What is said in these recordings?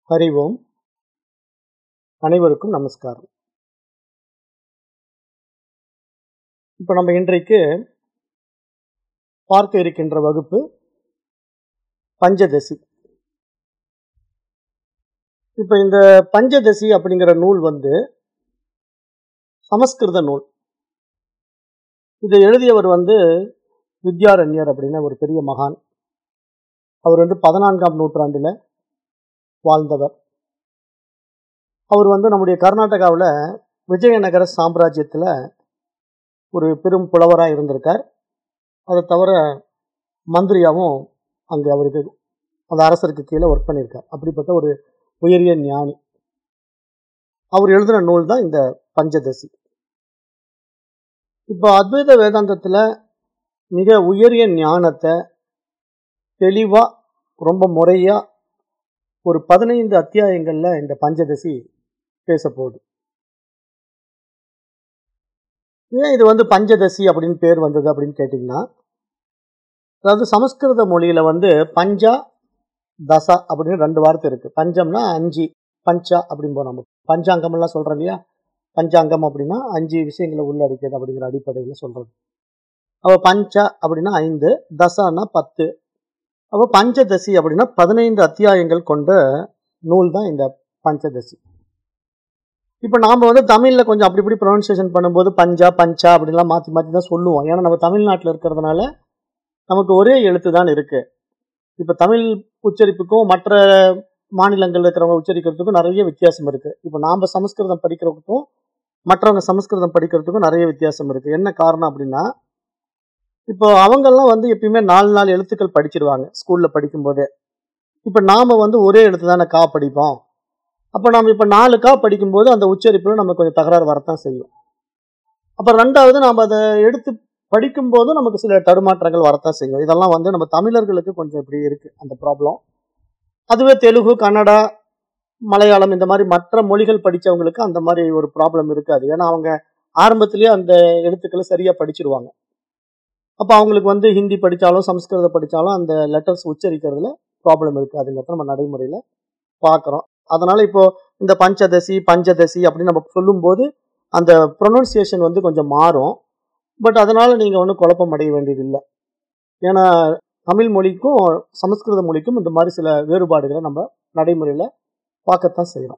ஹரி ஓம் அனைவருக்கும் நமஸ்காரம் இப்போ நம்ம இன்றைக்கு பார்க்க இருக்கின்ற வகுப்பு பஞ்சதசி இப்போ இந்த பஞ்சதசி அப்படிங்கிற நூல் வந்து சமஸ்கிருத நூல் இதை எழுதியவர் வந்து வித்யாரண்யர் அப்படின்னு ஒரு பெரிய மகான் அவர் வந்து பதினான்காம் நூற்றாண்டில் வாழ்ந்தவர் அவர் வந்து நம்முடைய கர்நாடகாவில் விஜயநகர சாம்ராஜ்யத்தில் ஒரு பெரும் புலவராக இருந்திருக்கார் அதை தவிர மந்திரியாகவும் அங்கே அவருக்கு அந்த அரசருக்கு கீழே ஒர்க் பண்ணியிருக்கார் அப்படிப்பட்ட ஒரு உயரிய ஞானி அவர் எழுதின நூல் தான் இந்த பஞ்சதசி இப்போ அத்வைத வேதாந்தத்தில் மிக உயரிய ஞானத்தை தெளிவாக ரொம்ப முறையாக ஒரு பதினைந்து அத்தியாயங்களில் இந்த பஞ்சதசி பேச போகுது ஏன் இது வந்து பஞ்சதசி அப்படின்னு பேர் வந்தது அப்படின்னு கேட்டிங்கன்னா அதாவது சமஸ்கிருத மொழியில் வந்து பஞ்சா தசா அப்படின்னு ரெண்டு வார்த்தை இருக்குது பஞ்சம்னா அஞ்சு பஞ்சா அப்படின்னு நம்ம பஞ்சாங்கம்லாம் சொல்கிறோம் இல்லையா பஞ்சாங்கம் அப்படின்னா அஞ்சு விஷயங்களை உள்ளடக்கியது அப்படிங்கிற அடிப்படையில் சொல்கிறது அப்போ பஞ்சா அப்படின்னா ஐந்து தசானா பத்து அப்போ பஞ்சதசி அப்படின்னா பதினைந்து அத்தியாயங்கள் கொண்ட நூல் தான் இந்த பஞ்சதசி இப்போ நாம் வந்து தமிழில் கொஞ்சம் அப்படி இப்படி ப்ரொனன்சியேஷன் பண்ணும்போது பஞ்சா பஞ்சா அப்படின்லாம் மாற்றி மாற்றி தான் சொல்லுவோம் ஏன்னா நம்ம தமிழ்நாட்டில் இருக்கிறதுனால நமக்கு ஒரே எழுத்து தான் இருக்குது இப்போ தமிழ் உச்சரிப்புக்கும் மற்ற மாநிலங்களில் இருக்கிறவங்க உச்சரிக்கிறதுக்கும் நிறைய வித்தியாசம் இருக்குது இப்போ நாம் சமஸ்கிருதம் படிக்கிறதுக்கும் மற்றவங்க சமஸ்கிருதம் படிக்கிறதுக்கும் நிறைய வித்தியாசம் இருக்குது என்ன காரணம் அப்படின்னா இப்போ அவங்கெல்லாம் வந்து எப்பயுமே நாலு நாலு எழுத்துக்கள் படிச்சிருவாங்க ஸ்கூலில் படிக்கும்போதே இப்போ நாம் வந்து ஒரே எழுத்து தானே கா படிப்போம் அப்போ நம்ம இப்போ நாலு கா படிக்கும்போது அந்த உச்சரிப்பில் நம்ம கொஞ்சம் தகராறு வரத்தான் செய்யும் அப்போ ரெண்டாவது நாம் அதை எடுத்து படிக்கும்போதும் நமக்கு சில தடுமாற்றங்கள் வரத்தான் செய்யும் இதெல்லாம் வந்து நம்ம தமிழர்களுக்கு கொஞ்சம் இப்படி இருக்குது அந்த ப்ராப்ளம் அதுவே தெலுங்கு கன்னடா மலையாளம் இந்த மாதிரி மற்ற மொழிகள் படித்தவங்களுக்கு அந்த மாதிரி ஒரு ப்ராப்ளம் இருக்காது ஏன்னா அவங்க ஆரம்பத்திலேயே அந்த எழுத்துக்களை சரியாக படிச்சிருவாங்க அப்போ அவங்களுக்கு வந்து ஹிந்தி படித்தாலும் சம்ஸ்கிருதம் படித்தாலும் அந்த லெட்டர்ஸ் உச்சரிக்கிறதுல ப்ராப்ளம் இருக்காதுங்கிறத நம்ம நடைமுறையில் பார்க்குறோம் அதனால் இப்போ இந்த பஞ்சதசி பஞ்சதசி அப்படின்னு நம்ம சொல்லும்போது அந்த ப்ரொனன்சியேஷன் வந்து கொஞ்சம் மாறும் பட் அதனால் நீங்கள் ஒன்றும் குழப்பம் அடைய வேண்டியதில்லை ஏன்னா தமிழ் மொழிக்கும் சமஸ்கிருத மொழிக்கும் இந்த மாதிரி சில வேறுபாடுகளை நம்ம நடைமுறையில் பார்க்கத்தான் செய்கிறோம்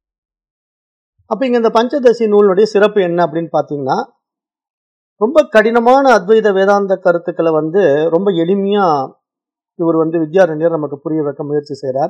அப்போ இங்கே இந்த பஞ்சதசி நூலுடைய சிறப்பு என்ன அப்படின்னு பார்த்தீங்கன்னா ரொம்ப கடினமான அத்வைத வேதாந்த கருத்துக்களை வந்து ரொம்ப எளிமையாக இவர் வந்து வித்யாரண்யர் நமக்கு புரிய வைக்க முயற்சி செய்கிறார்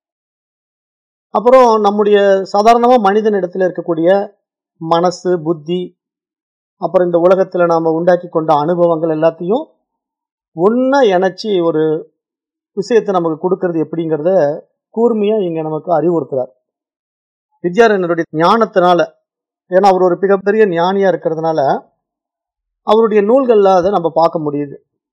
அப்புறம் நம்முடைய சாதாரணமாக மனிதன் இடத்துல இருக்கக்கூடிய மனசு புத்தி அப்புறம் இந்த உலகத்தில் நாம் உண்டாக்கி கொண்ட அனுபவங்கள் எல்லாத்தையும் ஒன்றா இணைச்சி ஒரு விஷயத்தை நமக்கு கொடுக்கறது எப்படிங்கிறத கூர்மையாக இங்கே நமக்கு அறிவுறுத்துறார் வித்யாரண்யருடைய ஞானத்தினால ஏன்னா அவர் ஒரு மிகப்பெரிய ஞானியாக இருக்கிறதுனால அவருடைய நூல்களில் அதை நம்ம பார்க்க முடியுது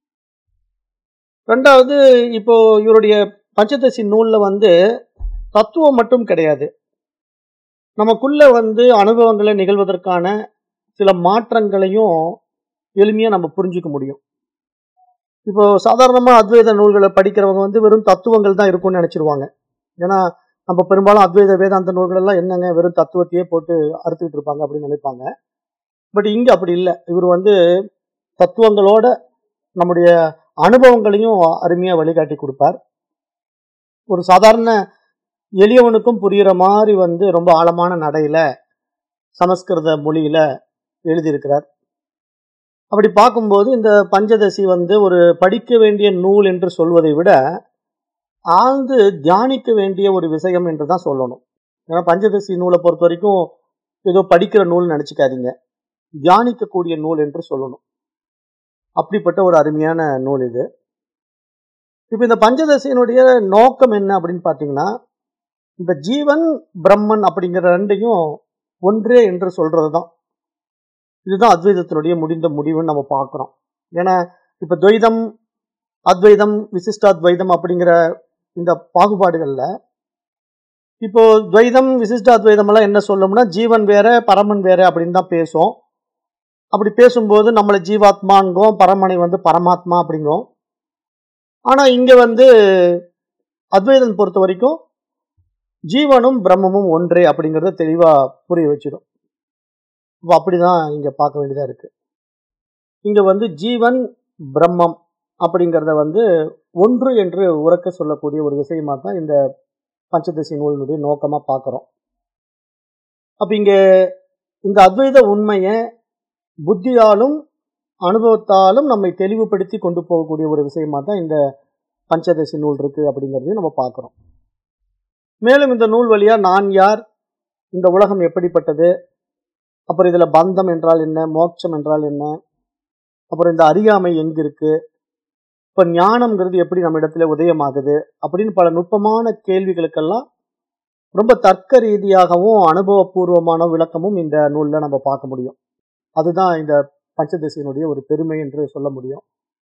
ரெண்டாவது இப்போ இவருடைய பஞ்சதசி நூலில் வந்து தத்துவம் மட்டும் கிடையாது நமக்குள்ள வந்து அனுபவங்களை நிகழ்வதற்கான சில மாற்றங்களையும் எளிமையாக நம்ம புரிஞ்சிக்க முடியும் இப்போ சாதாரணமாக அத்வைத நூல்களை படிக்கிறவங்க வந்து வெறும் தத்துவங்கள் தான் இருக்கும்னு நினச்சிருவாங்க ஏன்னா நம்ம பெரும்பாலும் அத்வைத வேதாந்த நூல்கள் எல்லாம் என்னங்க வெறும் தத்துவத்தையே போட்டு அறுத்துக்கிட்டு இருப்பாங்க அப்படின்னு நினைப்பாங்க பட் இங்கே அப்படி இல்லை இவர் வந்து தத்துவங்களோட நம்முடைய அனுபவங்களையும் அருமையாக வழிகாட்டி கொடுப்பார் ஒரு சாதாரண எளியவனுக்கும் புரிகிற மாதிரி வந்து ரொம்ப ஆழமான நடையில் சமஸ்கிருத மொழியில் எழுதியிருக்கிறார் அப்படி பார்க்கும்போது இந்த பஞ்சதசி வந்து ஒரு படிக்க வேண்டிய நூல் என்று சொல்வதை விட ஆழ்ந்து தியானிக்க வேண்டிய ஒரு விஷயம் என்று தான் சொல்லணும் ஏன்னா பஞ்சதசி நூலை பொறுத்த வரைக்கும் ஏதோ படிக்கிற நூல்னு நினச்சிக்காதீங்க தியானிக்கக்கூடிய நூல் என்று சொல்லணும் அப்படிப்பட்ட ஒரு அருமையான நூல் இது இப்போ இந்த பஞ்சதசியினுடைய நோக்கம் என்ன அப்படின்னு பார்த்தீங்கன்னா இந்த ஜீவன் பிரம்மன் அப்படிங்கிற ரெண்டையும் ஒன்றே என்று சொல்றது தான் இதுதான் அத்வைதத்தினுடைய முடிந்த முடிவுன்னு நம்ம பார்க்குறோம் ஏன்னா இப்போ துவைதம் அத்வைதம் விசிஷ்டாத்வைதம் அப்படிங்கிற இந்த பாகுபாடுகளில் இப்போ துவைதம் விசிஷ்டாத்வைதம் எல்லாம் என்ன சொல்லணும்னா ஜீவன் வேற பரமன் வேற அப்படின்னு தான் பேசும் அப்படி பேசும்போது நம்மளை ஜீவாத்மாங்கும் பரமனை வந்து பரமாத்மா அப்படிங்கும் ஆனால் இங்கே வந்து அத்வைதம் பொறுத்த வரைக்கும் ஜீவனும் பிரம்மமும் ஒன்றே அப்படிங்கிறத தெளிவா புரிய வச்சிடும் இப்போ அப்படிதான் இங்க பார்க்க வேண்டியதா இருக்கு இங்க வந்து ஜீவன் பிரம்மம் அப்படிங்கிறத வந்து ஒன்று என்று உறக்க சொல்லக்கூடிய ஒரு விஷயமா தான் இந்த பஞ்சதசி நூலினுடைய நோக்கமா பார்க்கிறோம் அப்ப இங்க இந்த அத்வைத உண்மையை புத்தியாலும் அனுபவத்தாலும் நம்மை தெளிவுபடுத்தி கொண்டு போகக்கூடிய ஒரு விஷயமா தான் இந்த பஞ்சதசி நூல் இருக்கு அப்படிங்கிறதையும் நம்ம பார்க்கிறோம் மேலும் இந்த நூல் வழியா நான் யார் இந்த உலகம் எப்படிப்பட்டது அப்புறம் இதுல பந்தம் என்றால் என்ன மோட்சம் என்றால் என்ன அப்புறம் இந்த அறியாமை எங்க இருக்கு இப்ப ஞானம்ங்கிறது எப்படி நம்ம இடத்துல உதயமாகுது அப்படின்னு பல நுட்பமான கேள்விகளுக்கெல்லாம் ரொம்ப தர்க்க ரீதியாகவும் அனுபவபூர்வமான விளக்கமும் இந்த நூல்ல நம்ம பார்க்க முடியும் அதுதான் இந்த பஞ்சதசியினுடைய ஒரு பெருமை என்று சொல்ல முடியும்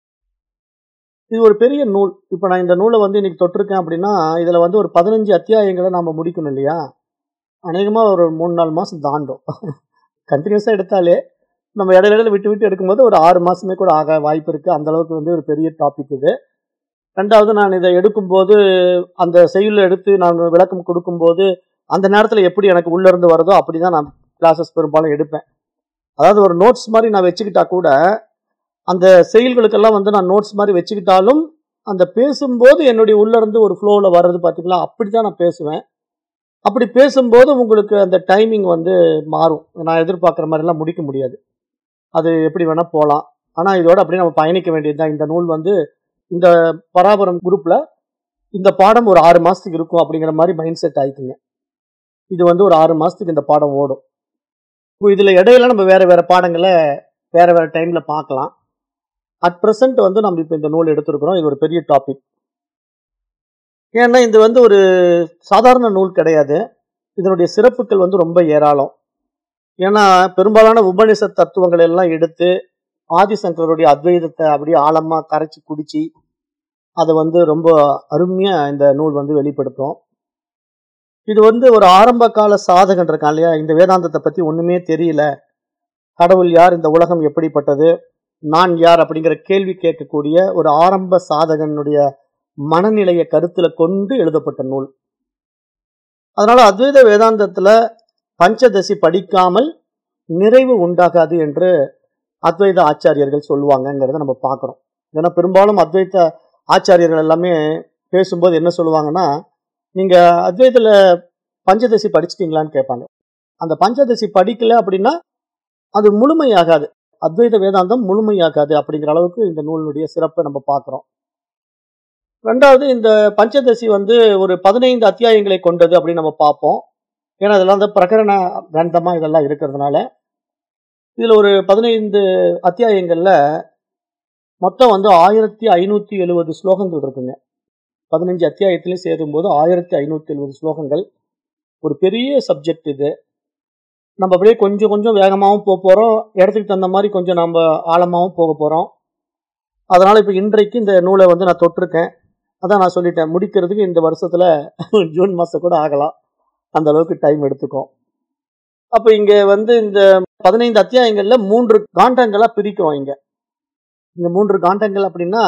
இது ஒரு பெரிய நூல் இப்ப நான் இந்த நூலை வந்து இன்னைக்கு தொட்டிருக்கேன் அப்படின்னா இதுல வந்து ஒரு பதினஞ்சு அத்தியாயங்களை நாம முடிக்கணும் இல்லையா அநேகமா ஒரு மூணு நாலு மாசம் தாண்டும் கண்டினியூஸா எடுத்தாலே நம்ம இடையில இடையில விட்டு விட்டு எடுக்கும்போது ஒரு ஆறு மாசமே கூட ஆக வாய்ப்பு இருக்கு அந்த அளவுக்கு வந்து ஒரு பெரிய டாபிக் இது ரெண்டாவது நான் இதை எடுக்கும்போது அந்த செயலில் எடுத்து நான் விளக்கம் கொடுக்கும்போது அந்த நேரத்தில் எப்படி எனக்கு உள்ள இருந்து வருதோ அப்படிதான் நான் கிளாஸஸ் பெரும்பாலும் எடுப்பேன் அதாவது ஒரு நோட்ஸ் மாதிரி நான் வச்சுக்கிட்டா கூட அந்த செயல்களுக்கெல்லாம் வந்து நான் நோட்ஸ் மாதிரி வச்சுக்கிட்டாலும் அந்த பேசும்போது என்னுடைய உள்ள இருந்து ஒரு ஃப்ளோவில் வர்றது பார்த்தீங்களா அப்படி தான் நான் பேசுவேன் அப்படி பேசும்போது உங்களுக்கு அந்த டைமிங் வந்து மாறும் நான் எதிர்பார்க்குற மாதிரிலாம் முடிக்க முடியாது அது எப்படி வேணா போகலாம் ஆனால் இதோட அப்படியே நம்ம பயணிக்க வேண்டியதுதான் இந்த நூல் வந்து இந்த பராபரம் குரூப்ல இந்த பாடம் ஒரு ஆறு மாசத்துக்கு இருக்கும் அப்படிங்கிற மாதிரி மைண்ட் செட் ஆயிக்குங்க இது வந்து ஒரு ஆறு மாசத்துக்கு இந்த பாடம் ஓடும் இப்போ இதுல இடையில நம்ம வேற வேற பாடங்களை வேற வேற டைம்ல பார்க்கலாம் அட் ப்ரெசன்ட் வந்து நம்ம இப்போ இந்த நூல் எடுத்திருக்கிறோம் இது ஒரு பெரிய டாபிக் ஏன்னா இது வந்து ஒரு சாதாரண நூல் கிடையாது இதனுடைய சிறப்புகள் வந்து ரொம்ப ஏராளம் ஏன்னா பெரும்பாலான உபனிஷத் தத்துவங்கள் எல்லாம் எடுத்து ஆதிசங்கருடைய அத்வைதத்தை அப்படியே ஆழமா கரைச்சி குடிச்சு அதை வந்து ரொம்ப அருமையா இந்த நூல் வந்து வெளிப்படுத்தும் இது வந்து ஒரு ஆரம்ப கால சாதகன் இருக்கான் இல்லையா இந்த வேதாந்தத்தை பத்தி ஒண்ணுமே தெரியல கடவுள் யார் இந்த உலகம் எப்படிப்பட்டது நான் யார் அப்படிங்கிற கேள்வி கேட்கக்கூடிய ஒரு ஆரம்ப சாதகனுடைய மனநிலையை கருத்துல கொண்டு எழுதப்பட்ட நூல் அதனால அத்வைத வேதாந்தத்துல பஞ்சதசி படிக்காமல் நிறைவு உண்டாகாது என்று அத்வைத ஆச்சாரியர்கள் சொல்லுவாங்கங்கிறத நம்ம பார்க்குறோம் ஏன்னா பெரும்பாலும் அத்வைத ஆச்சாரியர்கள் எல்லாமே பேசும்போது என்ன சொல்லுவாங்கன்னா நீங்க அத்வைத்துல பஞ்சதசி படிச்சிட்டீங்களான்னு கேட்பாங்க அந்த பஞ்சதசி படிக்கல அப்படின்னா அது முழுமையாகாது அத்வைத வேதாந்தம் முழுமையாகாது அப்படிங்கிற அளவுக்கு இந்த நூலினுடைய சிறப்பை நம்ம பார்க்குறோம் ரெண்டாவது இந்த பஞ்சதசி வந்து ஒரு பதினைந்து அத்தியாயங்களை கொண்டது அப்படின்னு நம்ம பார்ப்போம் ஏன்னா இதெல்லாம் வந்து பிரகரண கிரந்தமா இதெல்லாம் இருக்கிறதுனால இதுல ஒரு பதினைந்து அத்தியாயங்கள்ல மொத்தம் வந்து ஆயிரத்தி ஐநூத்தி எழுபது ஸ்லோகங்கள் இருக்குங்க பதினஞ்சு அத்தியாயத்திலையும் சேரும்போது ஆயிரத்தி ஐநூத்தி எழுபது ஸ்லோகங்கள் ஒரு பெரிய சப்ஜெக்ட் இது நம்ம அப்படியே கொஞ்சம் கொஞ்சம் வேகமாகவும் போக போகிறோம் இடத்துக்கு தகுந்த மாதிரி கொஞ்சம் நம்ம ஆழமாகவும் போக போகிறோம் அதனால் இப்போ இன்றைக்கு இந்த நூலை வந்து நான் தொட்டிருக்கேன் அதான் நான் சொல்லிட்டேன் முடிக்கிறதுக்கு இந்த வருஷத்தில் ஜூன் மாதம் கூட ஆகலாம் அந்த அளவுக்கு டைம் எடுத்துக்கும் அப்போ இங்கே வந்து இந்த பதினைந்து அத்தியாயங்களில் மூன்று காண்டங்களாக பிரிக்கிறோம் இங்கே இந்த மூன்று காண்டங்கள் அப்படின்னா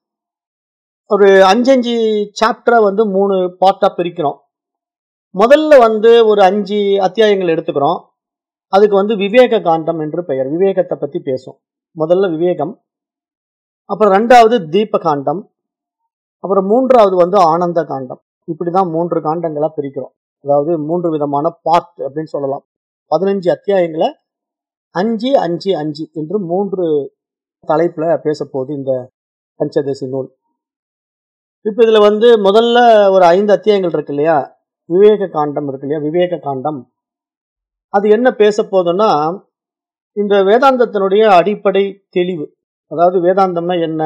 ஒரு அஞ்சஞ்சு சாப்டரை வந்து மூணு பார்ட்டாக பிரிக்கிறோம் முதல்ல வந்து ஒரு அஞ்சு அத்தியாயங்கள் எடுத்துக்கிறோம் அதுக்கு வந்து விவேக காண்டம் என்று பெயர் விவேகத்தை பற்றி பேசும் முதல்ல விவேகம் அப்புறம் ரெண்டாவது தீப காண்டம் அப்புறம் மூன்றாவது வந்து ஆனந்த காண்டம் இப்படி தான் மூன்று காண்டங்களாக பிரிக்கிறோம் அதாவது மூன்று விதமான பார்ட் அப்படின்னு சொல்லலாம் பதினஞ்சு அத்தியாயங்களை அஞ்சு அஞ்சு அஞ்சு என்று மூன்று தலைப்புல பேச போகுது இந்த பஞ்சதசி நூல் இப்போ இதுல வந்து முதல்ல ஒரு ஐந்து அத்தியாயங்கள் இருக்கு இல்லையா விவேக காண்டம் இருக்கு இல்லையா விவேக காண்டம் அது என்ன பேச போகுதுன்னா இந்த வேதாந்தத்தினுடைய அடிப்படை தெளிவு அதாவது வேதாந்தம்னா என்ன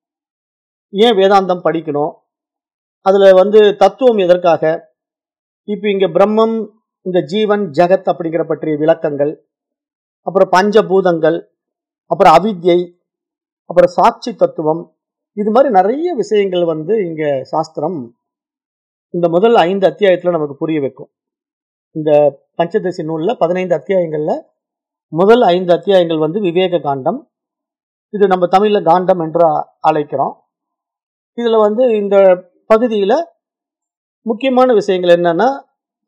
ஏன் வேதாந்தம் படிக்கணும் அதுல வந்து தத்துவம் எதற்காக இப்போ இங்க பிரம்மம் இந்த ஜீவன் ஜெகத் அப்படிங்கிற பற்றிய விளக்கங்கள் அப்புறம் பஞ்சபூதங்கள் அப்புறம் அவித்யை அப்புறம் சாட்சி தத்துவம் இது மாதிரி நிறைய விஷயங்கள் வந்து இங்க சாஸ்திரம் இந்த முதல் ஐந்து அத்தியாயத்துல நமக்கு புரிய வைக்கும் இந்த பஞ்சதசி நூல்ல பதினைந்து அத்தியாயங்கள்ல முதல் ஐந்து அத்தியாயங்கள் வந்து விவேக காண்டம் இது நம்ம தமிழ்ல காண்டம் என்று அழைக்கிறோம் இதுல வந்து இந்த பகுதியில முக்கியமான விஷயங்கள் என்னன்னா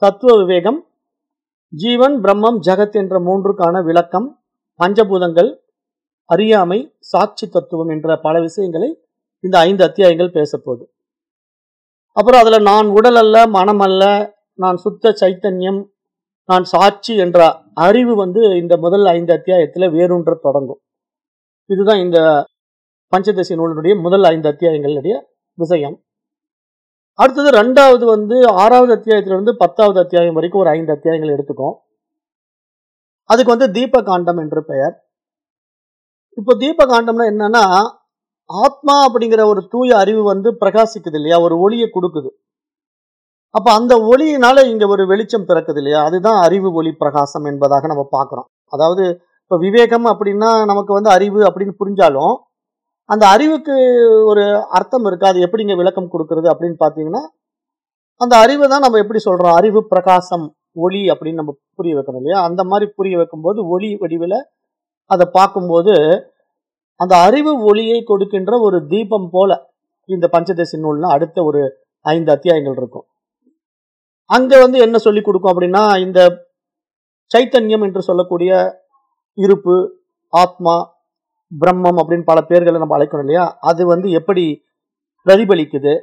தத்துவ விவேகம் ஜீவன் பிரம்மம் ஜகத் என்ற மூன்றுக்கான விளக்கம் பஞ்சபூதங்கள் அறியாமை சாட்சி தத்துவம் என்ற பல விஷயங்களை இந்த ஐந்து அத்தியாயங்கள் பேசப்போகுது அப்புறம் அதுல நான் உடல் அல்ல மனம் அல்ல நான் சுத்த சைத்தன்யம் நான் சாட்சி என்ற அறிவு வந்து இந்த முதல் ஐந்து அத்தியாயத்துல வேரூன்ற தொடங்கும் இதுதான் இந்த பஞ்சதசி நூலினுடைய முதல் ஐந்து அத்தியாயங்களுடைய விஷயம் அடுத்தது ரெண்டாவது வந்து ஆறாவது அத்தியாயத்துல இருந்து பத்தாவது அத்தியாயம் வரைக்கும் ஒரு ஐந்து அத்தியாயங்கள் எடுத்துக்கும் அதுக்கு வந்து தீபகாண்டம் என்று பெயர் இப்போ தீபகாண்டம்னா என்னன்னா ஆத்மா அப்படிங்கிற ஒரு தூய அறிவு வந்து பிரகாசிக்குது இல்லையா ஒரு ஒளியை கொடுக்குது அப்ப அந்த ஒளியினால இங்க ஒரு வெளிச்சம் பிறக்குது இல்லையா அதுதான் அறிவு ஒளி பிரகாசம் என்பதாக நம்ம பார்க்கிறோம் அதாவது இப்ப விவேகம் அப்படின்னா நமக்கு வந்து அறிவு அப்படின்னு புரிஞ்சாலும் அந்த அறிவுக்கு ஒரு அர்த்தம் இருக்கு அது எப்படிங்க விளக்கம் கொடுக்கறது அப்படின்னு பார்த்தீங்கன்னா அந்த அறிவை தான் நம்ம எப்படி சொல்றோம் அறிவு பிரகாசம் ஒளி அப்படின்னு நம்ம புரிய வைக்கணும் இல்லையா அந்த மாதிரி புரிய வைக்கும்போது ஒளி வடிவில் அதை பார்க்கும்போது அந்த அறிவு ஒளியை கொடுக்கின்ற ஒரு தீபம் போல இந்த பஞ்சதசி நூல்னா அடுத்த ஒரு ஐந்து அத்தியாயங்கள் இருக்கும் அங்க வந்து என்ன சொல்லி கொடுக்கும் அப்படின்னா இந்த சைத்தன்யம் என்று சொல்லக்கூடிய இருப்பு ஆத்மா பிரம்மம் அப்படின்னு பல பேர்களை நம்ம அழைக்கணும் இல்லையா அது வந்து எப்படி பிரதிபலிக்குது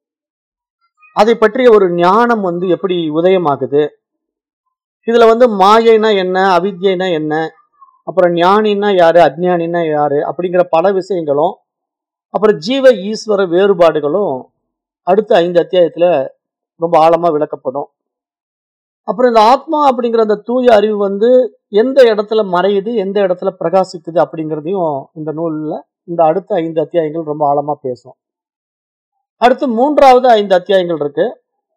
அதை பற்றிய ஒரு ஞானம் வந்து எப்படி உதயமாகுது இதுல வந்து மாயைனா என்ன அவித்யைனா என்ன அப்புறம் ஞானின்னா யாரு அஜ்ஞானின்னா யாரு அப்படிங்கிற பல விஷயங்களும் அப்புறம் ஜீவ ஈஸ்வர வேறுபாடுகளும் அடுத்த ஐந்து அத்தியாயத்துல ரொம்ப ஆழமா விளக்கப்படும் அப்புறம் இந்த ஆத்மா அப்படிங்கிற அந்த தூய அறிவு வந்து எந்த இடத்துல மறையுது எந்த இடத்துல பிரகாசிக்குது அப்படிங்கிறதையும் இந்த நூல்ல இந்த அடுத்த ஐந்து அத்தியாயங்கள் ரொம்ப ஆழமா பேசும் அடுத்து மூன்றாவது ஐந்து அத்தியாயங்கள் இருக்கு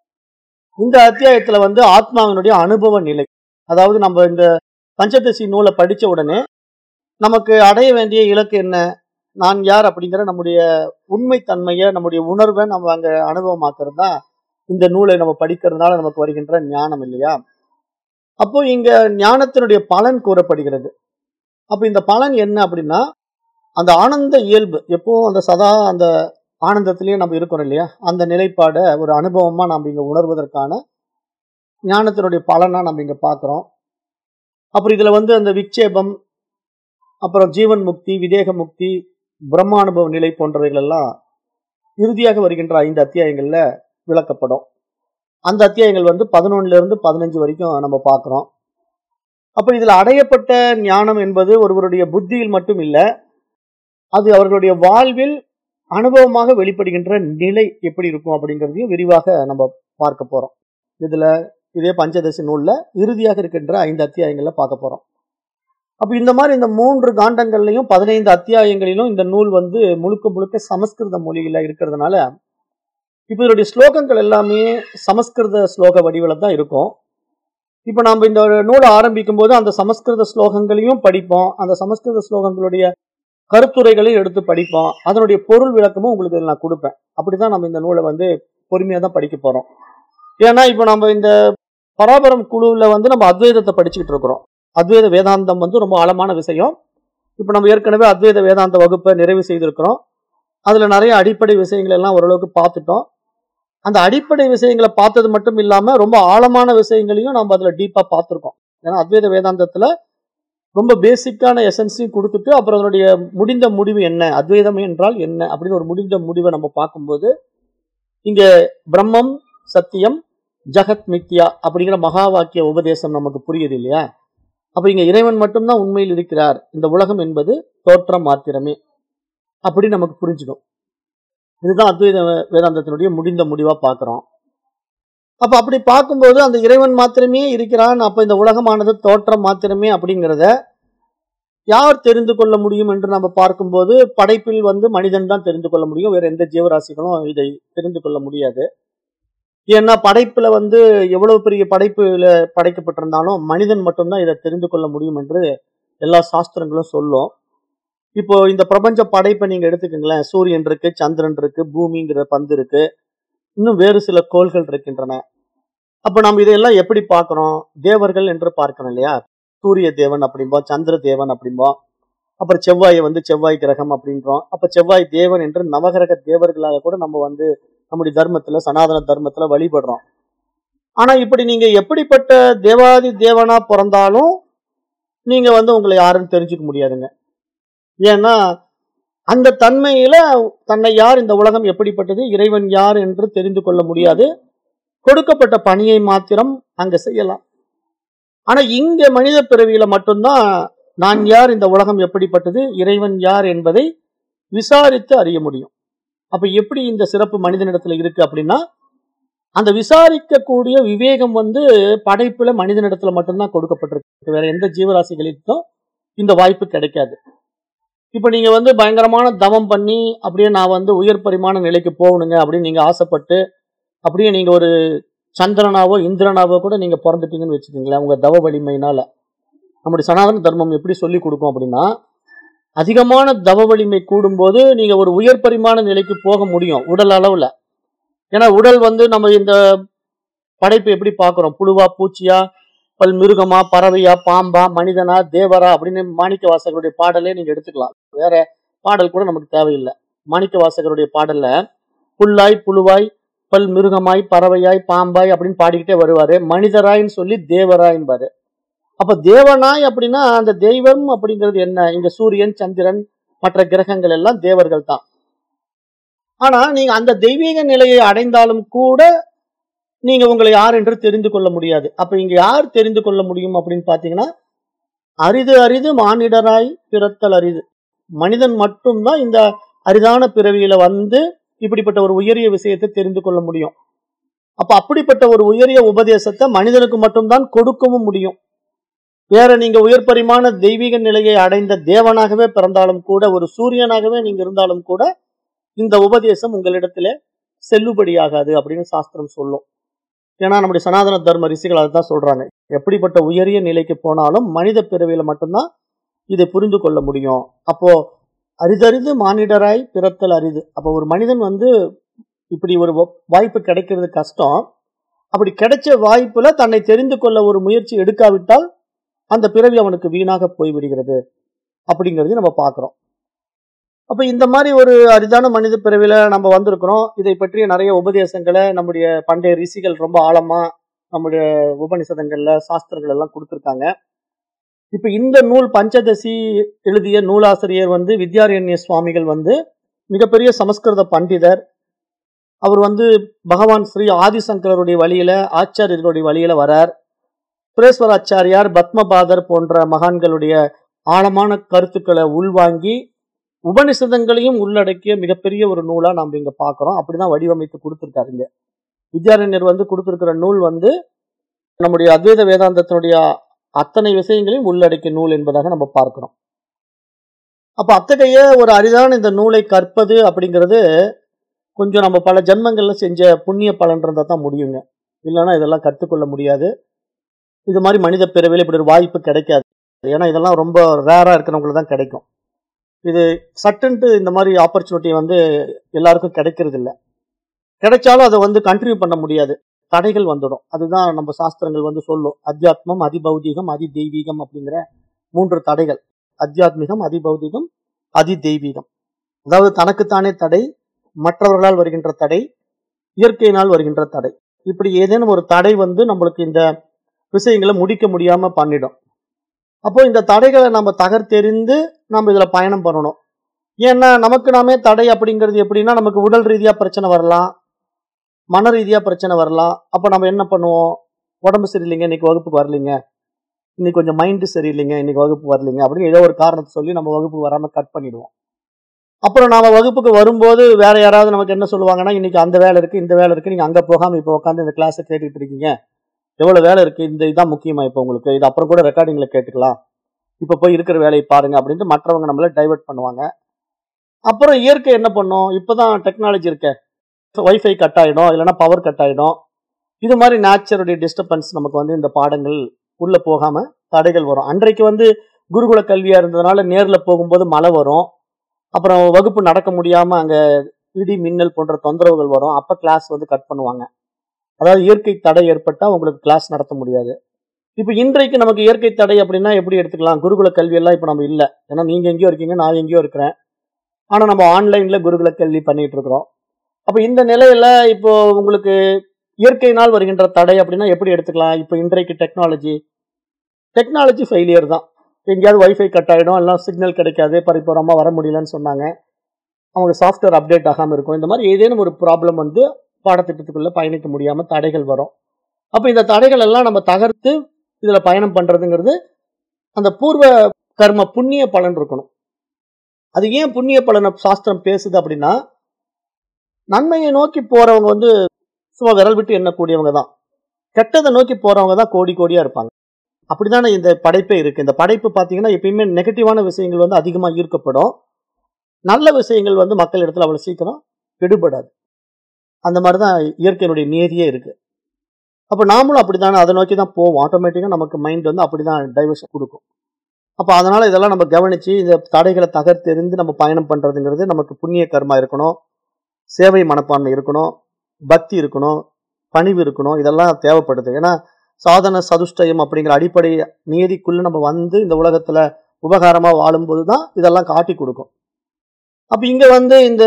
இந்த அத்தியாயத்துல வந்து ஆத்மாவினுடைய அனுபவ நிலை அதாவது நம்ம இந்த பஞ்சதசி நூலை படிச்ச உடனே நமக்கு அடைய வேண்டிய இலக்கு என்ன நான் யார் அப்படிங்கிற நம்முடைய உண்மைத்தன்மையை நம்முடைய உணர்வை நம்ம அங்க அனுபவமாக்குறது தான் இந்த நூலை நம்ம படிக்கிறதுனால நமக்கு வருகின்ற ஞானம் இல்லையா அப்போ இங்க ஞானத்தினுடைய பலன் கூறப்படுகிறது அப்ப இந்த பலன் என்ன அப்படின்னா அந்த ஆனந்த இயல்பு எப்பவும் அந்த சதா அந்த ஆனந்தத்திலேயே நம்ம இருக்கிறோம் இல்லையா அந்த நிலைப்பாடை ஒரு அனுபவமா நம்ம இங்க உணர்வதற்கான ஞானத்தினுடைய பலனா நம்ம இங்க பார்க்கிறோம் அப்புறம் இதுல வந்து அந்த விக்ஷேபம் அப்புறம் ஜீவன் முக்தி விதேக முக்தி பிரம்மானுபவ நிலை போன்றவைகள் எல்லாம் இறுதியாக வருகின்ற ஐந்து அத்தியாயங்கள்ல விளக்கப்படும் அந்த அத்தியாயங்கள் வந்து பதினொன்னுல இருந்து பதினஞ்சு வரைக்கும் நம்ம பார்க்கிறோம் அப்ப இதுல அடையப்பட்ட ஞானம் என்பது ஒருவருடைய புத்தியில் மட்டும் இல்ல அது அவர்களுடைய வாழ்வில் அனுபவமாக வெளிப்படுகின்ற நிலை எப்படி இருக்கும் அப்படிங்கிறதையும் விரிவாக நம்ம பார்க்க போறோம் இதுல இதே பஞ்சதசி நூல்ல இறுதியாக இருக்கின்ற ஐந்து அத்தியாயங்கள்ல பார்க்க போறோம் அப்ப இந்த மாதிரி இந்த மூன்று காண்டங்கள்லையும் பதினைந்து அத்தியாயங்களிலும் இந்த நூல் வந்து முழுக்க முழுக்க சமஸ்கிருத மொழியில இருக்கிறதுனால இப்ப இதனுடைய ஸ்லோகங்கள் எல்லாமே சமஸ்கிருத ஸ்லோக வடிவில தான் இருக்கும் இப்ப நம்ம இந்த நூலை ஆரம்பிக்கும் போது அந்த சமஸ்கிருத ஸ்லோகங்களையும் படிப்போம் அந்த சமஸ்கிருத ஸ்லோகங்களுடைய கருத்துரைகளையும் எடுத்து படிப்போம் அதனுடைய பொருள் விளக்கமும் உங்களுக்கு இதுல நான் கொடுப்பேன் அப்படிதான் நம்ம இந்த நூலை வந்து பொறுமையா தான் படிக்க போறோம் ஏன்னா இப்போ நம்ம இந்த பராபரம் குழுவில் வந்து நம்ம அத்வைதத்தை படிச்சுக்கிட்டு இருக்கிறோம் அத்வைத வேதாந்தம் வந்து ரொம்ப ஆழமான விஷயம் இப்போ நம்ம ஏற்கனவே அத்வைத வேதாந்த வகுப்பை நிறைவு செய்திருக்கிறோம் அதில் நிறைய அடிப்படை விஷயங்கள் எல்லாம் ஓரளவுக்கு பார்த்துட்டோம் அந்த அடிப்படை விஷயங்களை பார்த்தது மட்டும் இல்லாமல் ரொம்ப ஆழமான விஷயங்களையும் நம்ம அதில் டீப்பாக பார்த்துருக்கோம் ஏன்னா அத்வைத வேதாந்தத்தில் ரொம்ப பேசிக்கான எசன்ஸையும் கொடுத்துட்டு அப்புறம் அதனுடைய முடிந்த முடிவு என்ன அத்வைதம் என்றால் என்ன அப்படின்னு ஒரு முடிந்த முடிவை நம்ம பார்க்கும்போது இங்க பிரம்மம் சத்தியம் ஜகத் மித்யா அப்படிங்கிற மகா வாக்கிய உபதேசம் நமக்கு புரியுது இல்லையா அப்ப இங்க இறைவன் மட்டும்தான் உண்மையில் இருக்கிறார் இந்த உலகம் என்பது தோற்றம் மாத்திரமே அப்படி நமக்கு புரிஞ்சிடும் இதுதான் அத்வைத வேதாந்தத்தினுடைய முடிந்த முடிவா பார்க்கிறோம் அப்ப அப்படி பார்க்கும்போது அந்த இறைவன் மாத்திரமே இருக்கிறான் அப்ப இந்த உலகமானது தோற்றம் மாத்திரமே அப்படிங்கிறத யார் தெரிந்து கொள்ள முடியும் என்று நம்ம பார்க்கும்போது படைப்பில் வந்து மனிதன் தான் தெரிந்து கொள்ள முடியும் வேற எந்த ஜீவராசிகளும் இதை தெரிந்து கொள்ள முடியாது ஏன்னா படைப்புல வந்து எவ்வளவு பெரிய படைப்புல படைக்கப்பட்டிருந்தாலும் மனிதன் மட்டும்தான் இதை தெரிந்து கொள்ள முடியும் என்று எல்லா சாஸ்திரங்களும் சொல்லும் இப்போ இந்த பிரபஞ்ச படைப்பை நீங்க எடுத்துக்கங்களேன் சூரியன் இருக்கு சந்திரன் இருக்கு பூமிங்கிற பந்து இருக்கு இன்னும் வேறு சில கோள்கள் இருக்கின்றன அப்ப நம்ம இதையெல்லாம் எப்படி பார்க்கிறோம் தேவர்கள் என்று பார்க்கணும் இல்லையா சூரிய தேவன் அப்படிம்போம் சந்திர தேவன் அப்படிம்போம் அப்புறம் செவ்வாயை வந்து செவ்வாய் கிரகம் அப்படின்றோம் அப்ப செவ்வாய் தேவன் என்று நவகிரக தேவர்களாக கூட நம்ம வந்து நம்முடைய தர்மத்துல சனாதன தர்மத்துல வழிபடுறோம் ஆனா இப்படி நீங்க எப்படிப்பட்ட தேவாதி தேவனா பிறந்தாலும் நீங்க வந்து உங்களை யாருன்னு தெரிஞ்சுக்க முடியாதுங்க ஏன்னா அந்த தன்மையில தன்னை யார் இந்த உலகம் எப்படிப்பட்டது இறைவன் யார் என்று தெரிந்து கொள்ள முடியாது கொடுக்கப்பட்ட பணியை மாத்திரம் அங்க செய்யலாம் ஆனா இங்க மனித பிறவியில மட்டும்தான் நான் யார் இந்த உலகம் எப்படிப்பட்டது இறைவன் யார் என்பதை விசாரித்து அறிய முடியும் அப்ப எப்படி இந்த சிறப்பு மனிதனிடத்துல இருக்கு அப்படின்னா அந்த விசாரிக்கக்கூடிய விவேகம் வந்து படைப்புல மனிதனிடத்துல மட்டும்தான் கொடுக்கப்பட்டிருக்கு வேற எந்த ஜீவராசிகளுக்கும் இந்த வாய்ப்பு கிடைக்காது இப்ப நீங்க வந்து பயங்கரமான தவம் பண்ணி அப்படியே நான் வந்து உயர் பரிமாண நிலைக்கு போகணுங்க அப்படின்னு நீங்க ஆசைப்பட்டு அப்படியே நீங்க ஒரு சந்திரனாவோ இந்திரனாவோ கூட நீங்க பிறந்துட்டீங்கன்னு வச்சுக்கோங்களேன் உங்க தவ வலிமையினால நம்முடைய சனாதன தர்மம் எப்படி சொல்லி கொடுக்கும் அப்படின்னா அதிகமான தவ வலிமை கூடும்போது நீங்க ஒரு உயர் பரிமாண நிலைக்கு போக முடியும் உடல் அளவுல ஏன்னா உடல் வந்து நம்ம இந்த படைப்பு எப்படி பார்க்கிறோம் புழுவா பூச்சியா பல் மிருகமா பறவையா பாம்பா மனிதனா தேவரா அப்படின்னு மாணிக்க வாசகருடைய பாடலே நீங்க எடுத்துக்கலாம் வேற பாடல் கூட நமக்கு தேவையில்லை மாணிக்க வாசகருடைய பாடல்ல புல்லாய் புழுவாய் பல் மிருகமாய் பறவையாய் பாம்பாய் அப்படின்னு பாடிக்கிட்டே வருவாரு மனிதராய்ன்னு சொல்லி தேவராய்ம்பாரு அப்ப தேவனாய் அப்படின்னா அந்த தெய்வம் அப்படிங்கிறது என்ன இங்க சூரியன் சந்திரன் மற்ற கிரகங்கள் எல்லாம் தேவர்கள் தான் ஆனா நீங்க அந்த தெய்வீக நிலையை அடைந்தாலும் கூட நீங்க உங்களை யார் என்று தெரிந்து கொள்ள முடியாது அப்ப இங்க யார் தெரிந்து கொள்ள முடியும் அப்படின்னு பாத்தீங்கன்னா அரிது அரிது மானிடராய் பிறத்தல் அரிது மனிதன் மட்டும்தான் இந்த அரிதான பிறவியில வந்து இப்படிப்பட்ட ஒரு உயரிய விஷயத்தை தெரிந்து கொள்ள முடியும் அப்ப அப்படிப்பட்ட ஒரு உயரிய உபதேசத்தை மனிதனுக்கு மட்டும்தான் கொடுக்கவும் முடியும் வேற நீங்க உயர் பரிமாண தெய்வீக நிலையை அடைந்த தேவனாகவே பிறந்தாலும் கூட ஒரு சூரியனாகவே நீங்க இருந்தாலும் கூட இந்த உபதேசம் உங்களிடத்துல செல்லுபடியாகாது அப்படின்னு சாஸ்திரம் சொல்லும் ஏன்னா நம்முடைய சனாதன தர்ம ரிஷிகள் அதை தான் சொல்றாங்க எப்படிப்பட்ட உயரிய நிலைக்கு போனாலும் மனித பிறவியில மட்டும்தான் இதை புரிந்து கொள்ள முடியும் அப்போ அரிதறிது மானிடராய் பிறத்தல் அரிது அப்போ ஒரு மனிதன் வந்து இப்படி ஒரு வ- வாய்ப்பு கிடைக்கிறது கஷ்டம் அப்படி கிடைச்ச வாய்ப்புல தன்னை தெரிந்து கொள்ள ஒரு முயற்சி எடுக்காவிட்டால் அந்த பிறவி அவனுக்கு வீணாக போய்விடுகிறது அப்படிங்கிறதையும் நம்ம பார்க்கிறோம் அப்ப இந்த மாதிரி ஒரு அரிதான மனித பிறவில நம்ம வந்திருக்கிறோம் இதை பற்றிய நிறைய உபதேசங்களை நம்முடைய பண்டைய ரிஷிகள் ரொம்ப ஆழமா நம்முடைய உபனிஷதங்கள்ல சாஸ்திரங்கள் எல்லாம் கொடுத்திருக்காங்க இப்ப இந்த நூல் பஞ்சதசி எழுதிய நூலாசிரியர் வந்து வித்யாரண்ய சுவாமிகள் வந்து மிகப்பெரிய சமஸ்கிருத பண்டிதர் அவர் வந்து பகவான் ஸ்ரீ ஆதிசங்கரருடைய வழியில ஆச்சாரியர்களுடைய வழியில வரார் சுரேஸ்வர ஆச்சாரியார் பத்மபாதர் போன்ற மகான்களுடைய ஆழமான கருத்துக்களை உள்வாங்கி உபனிஷதங்களையும் உள்ளடக்கிய மிகப்பெரிய ஒரு நூலா நாம் இங்க பார்க்கிறோம் அப்படிதான் வடிவமைத்து கொடுத்திருக்காருங்க வித்யாரண்யர் வந்து கொடுத்திருக்கிற நூல் வந்து நம்முடைய அத்வைத வேதாந்தத்தினுடைய அத்தனை விஷயங்களையும் உள்ளடக்கிய நூல் என்பதாக நம்ம பார்க்கிறோம் அப்ப அத்தகைய ஒரு அரிதான இந்த நூலை கற்பது அப்படிங்கிறது கொஞ்சம் நம்ம பல ஜென்மங்கள்ல செஞ்ச புண்ணிய பலன் இருந்தா தான் முடியுங்க இல்லைன்னா இதெல்லாம் கற்றுக்கொள்ள முடியாது இது மாதிரி மனித பிறவியில் இப்படி ஒரு வாய்ப்பு கிடைக்காது ஏன்னா இதெல்லாம் ரொம்ப ரேரா இருக்கிறவங்களுக்கு தான் கிடைக்கும் இது சட்டுன்ட்டு இந்த மாதிரி ஆப்பர்ச்சுனிட்டி வந்து எல்லாருக்கும் கிடைக்கிறது இல்ல கிடைச்சாலும் அதை வந்து கண்டினியூ பண்ண முடியாது தடைகள் வந்துடும் அதுதான் நம்ம சாஸ்திரங்கள் வந்து சொல்லும் அத்தியாத்மம் அதிபௌதிகம் அதி தெய்வீகம் அப்படிங்கிற மூன்று தடைகள் அத்தியாத்மிகம் அதிபௌதிகம் அதி தெய்வீகம் அதாவது தனக்குத்தானே தடை மற்றவர்களால் வருகின்ற தடை இயற்கையினால் வருகின்ற தடை இப்படி ஏதேனும் ஒரு தடை வந்து நம்மளுக்கு இந்த விஷயங்களை முடிக்க முடியாம பண்ணிடும் அப்போ இந்த தடைகளை நம்ம தகர்த்தெறிந்து நம்ம இதுல பயணம் பண்ணணும் ஏன்னா நமக்கு நாமே தடை அப்படிங்கிறது எப்படின்னா நமக்கு உடல் ரீதியா பிரச்சனை வரலாம் மன ரீதியா பிரச்சனை வரலாம் அப்ப நம்ம என்ன பண்ணுவோம் உடம்பு சரியில்லைங்க இன்னைக்கு வகுப்புக்கு வரலைங்க இன்னைக்கு கொஞ்சம் மைண்டு சரியில்லைங்க இன்னைக்கு வகுப்பு வரலைங்க அப்படின்னு ஏதோ ஒரு காரணத்தை சொல்லி நம்ம வகுப்பு வராம கட் பண்ணிடுவோம் அப்புறம் நாம வகுப்புக்கு வரும்போது வேற யாராவது நமக்கு என்ன சொல்லுவாங்கன்னா இன்னைக்கு அந்த வேலை இருக்கு இந்த வேலை இருக்கு நீங்க அங்க போகாம இப்போ உட்காந்து இந்த கிளாஸை கேட்டுட்டு இருக்கீங்க எவ்வளவு வேலை இருக்கு இந்த இதான் முக்கியமா இப்போ உங்களுக்கு இது அப்புறம் கூட ரெக்கார்டிங்ல கேட்டுக்கலாம் இப்போ போய் இருக்கிற வேலையை பாருங்க அப்படின்ட்டு மற்றவங்க நம்மள டைவர்ட் பண்ணுவாங்க அப்புறம் இயற்கை என்ன பண்ணும் இப்போதான் டெக்னாலஜி இருக்க வைஃபை கட் ஆயிடும் இல்லைன்னா பவர் கட் ஆயிடும் இது மாதிரி நேச்சருடைய டிஸ்டர்பன்ஸ் நமக்கு வந்து இந்த பாடங்கள் உள்ள போகாம தடைகள் வரும் அன்றைக்கு வந்து குருகுல கல்வியா இருந்ததுனால நேர்ல போகும்போது மழை வரும் அப்புறம் வகுப்பு நடக்க முடியாம அங்க இடி மின்னல் போன்ற தொந்தரவுகள் வரும் அப்ப கிளாஸ் வந்து கட் பண்ணுவாங்க அதாவது இயற்கை தடை ஏற்பட்டா உங்களுக்கு கிளாஸ் நடத்த முடியாது இப்போ இன்றைக்கு நமக்கு இயற்கை தடை அப்படின்னா எப்படி எடுத்துக்கலாம் குருகுல கல்வி எல்லாம் இப்போ நம்ம இல்லை ஏன்னா நீங்க எங்கேயோ இருக்கீங்க நான் எங்கேயோ இருக்கிறேன் ஆனா நம்ம ஆன்லைன்ல குருகுல கல்வி பண்ணிட்டு இருக்கிறோம் அப்ப இந்த நிலையில இப்போ உங்களுக்கு இயற்கையினால் வருகின்ற தடை அப்படின்னா எப்படி எடுத்துக்கலாம் இப்போ இன்றைக்கு டெக்னாலஜி டெக்னாலஜி ஃபெயிலியர் தான் எங்கேயாவது வைஃபை கட் ஆகிடும் எல்லாம் சிக்னல் கிடைக்காது பரிபூரமாக வர முடியலன்னு சொன்னாங்க அவங்க சாஃப்ட்வேர் அப்டேட் ஆகாமல் இருக்கும் இந்த மாதிரி ஏதேனும் ஒரு ப்ராப்ளம் வந்து பாடத்திட்டத்துக்குள்ளே பயணிக்க முடியாமல் தடைகள் வரும் அப்போ இந்த தடைகள் எல்லாம் நம்ம தகர்த்து இதில் பயணம் பண்ணுறதுங்கிறது அந்த பூர்வ கர்ம புண்ணிய பலன் இருக்கணும் அது ஏன் புண்ணிய பலனை சாஸ்திரம் பேசுது அப்படின்னா நன்மையை நோக்கி போறவங்க வந்து சும்மா விரல் விட்டு எண்ணக்கூடியவங்க தான் கெட்டதை நோக்கி போறவங்க தான் கோடி கோடியா இருப்பாங்க அப்படிதானே இந்த படைப்பே இருக்கு இந்த படைப்பு பார்த்தீங்கன்னா எப்பயுமே நெகட்டிவான விஷயங்கள் வந்து அதிகமாக ஈர்க்கப்படும் நல்ல விஷயங்கள் வந்து மக்கள் இடத்துல அவ்வளோ சீக்கிரம் விடுபடாது அந்த மாதிரி தான் இயற்கையினுடைய நியதியே இருக்கு அப்போ நாமளும் அப்படித்தானே அதை நோக்கி தான் போவோம் ஆட்டோமேட்டிக்காக நமக்கு மைண்ட் வந்து அப்படி தான் டைவர்ஷன் கொடுக்கும் அப்போ அதனால இதெல்லாம் நம்ம கவனிச்சு இந்த தடைகளை தகர்த்தெறிந்து நம்ம பயணம் பண்றதுங்கிறது நமக்கு புண்ணிய கர்மா இருக்கணும் சேவை மனப்பான்மை இருக்கணும் பக்தி இருக்கணும் பணிவு இருக்கணும் இதெல்லாம் தேவைப்படுது ஏன்னா சாதன சதுஷ்டயம் அப்படிங்கிற அடிப்படை நியதிக்குள்ள நம்ம வந்து இந்த உலகத்துல உபகாரமா வாழும்போது தான் இதெல்லாம் காட்டி கொடுக்கும் அப்ப இங்க வந்து இந்த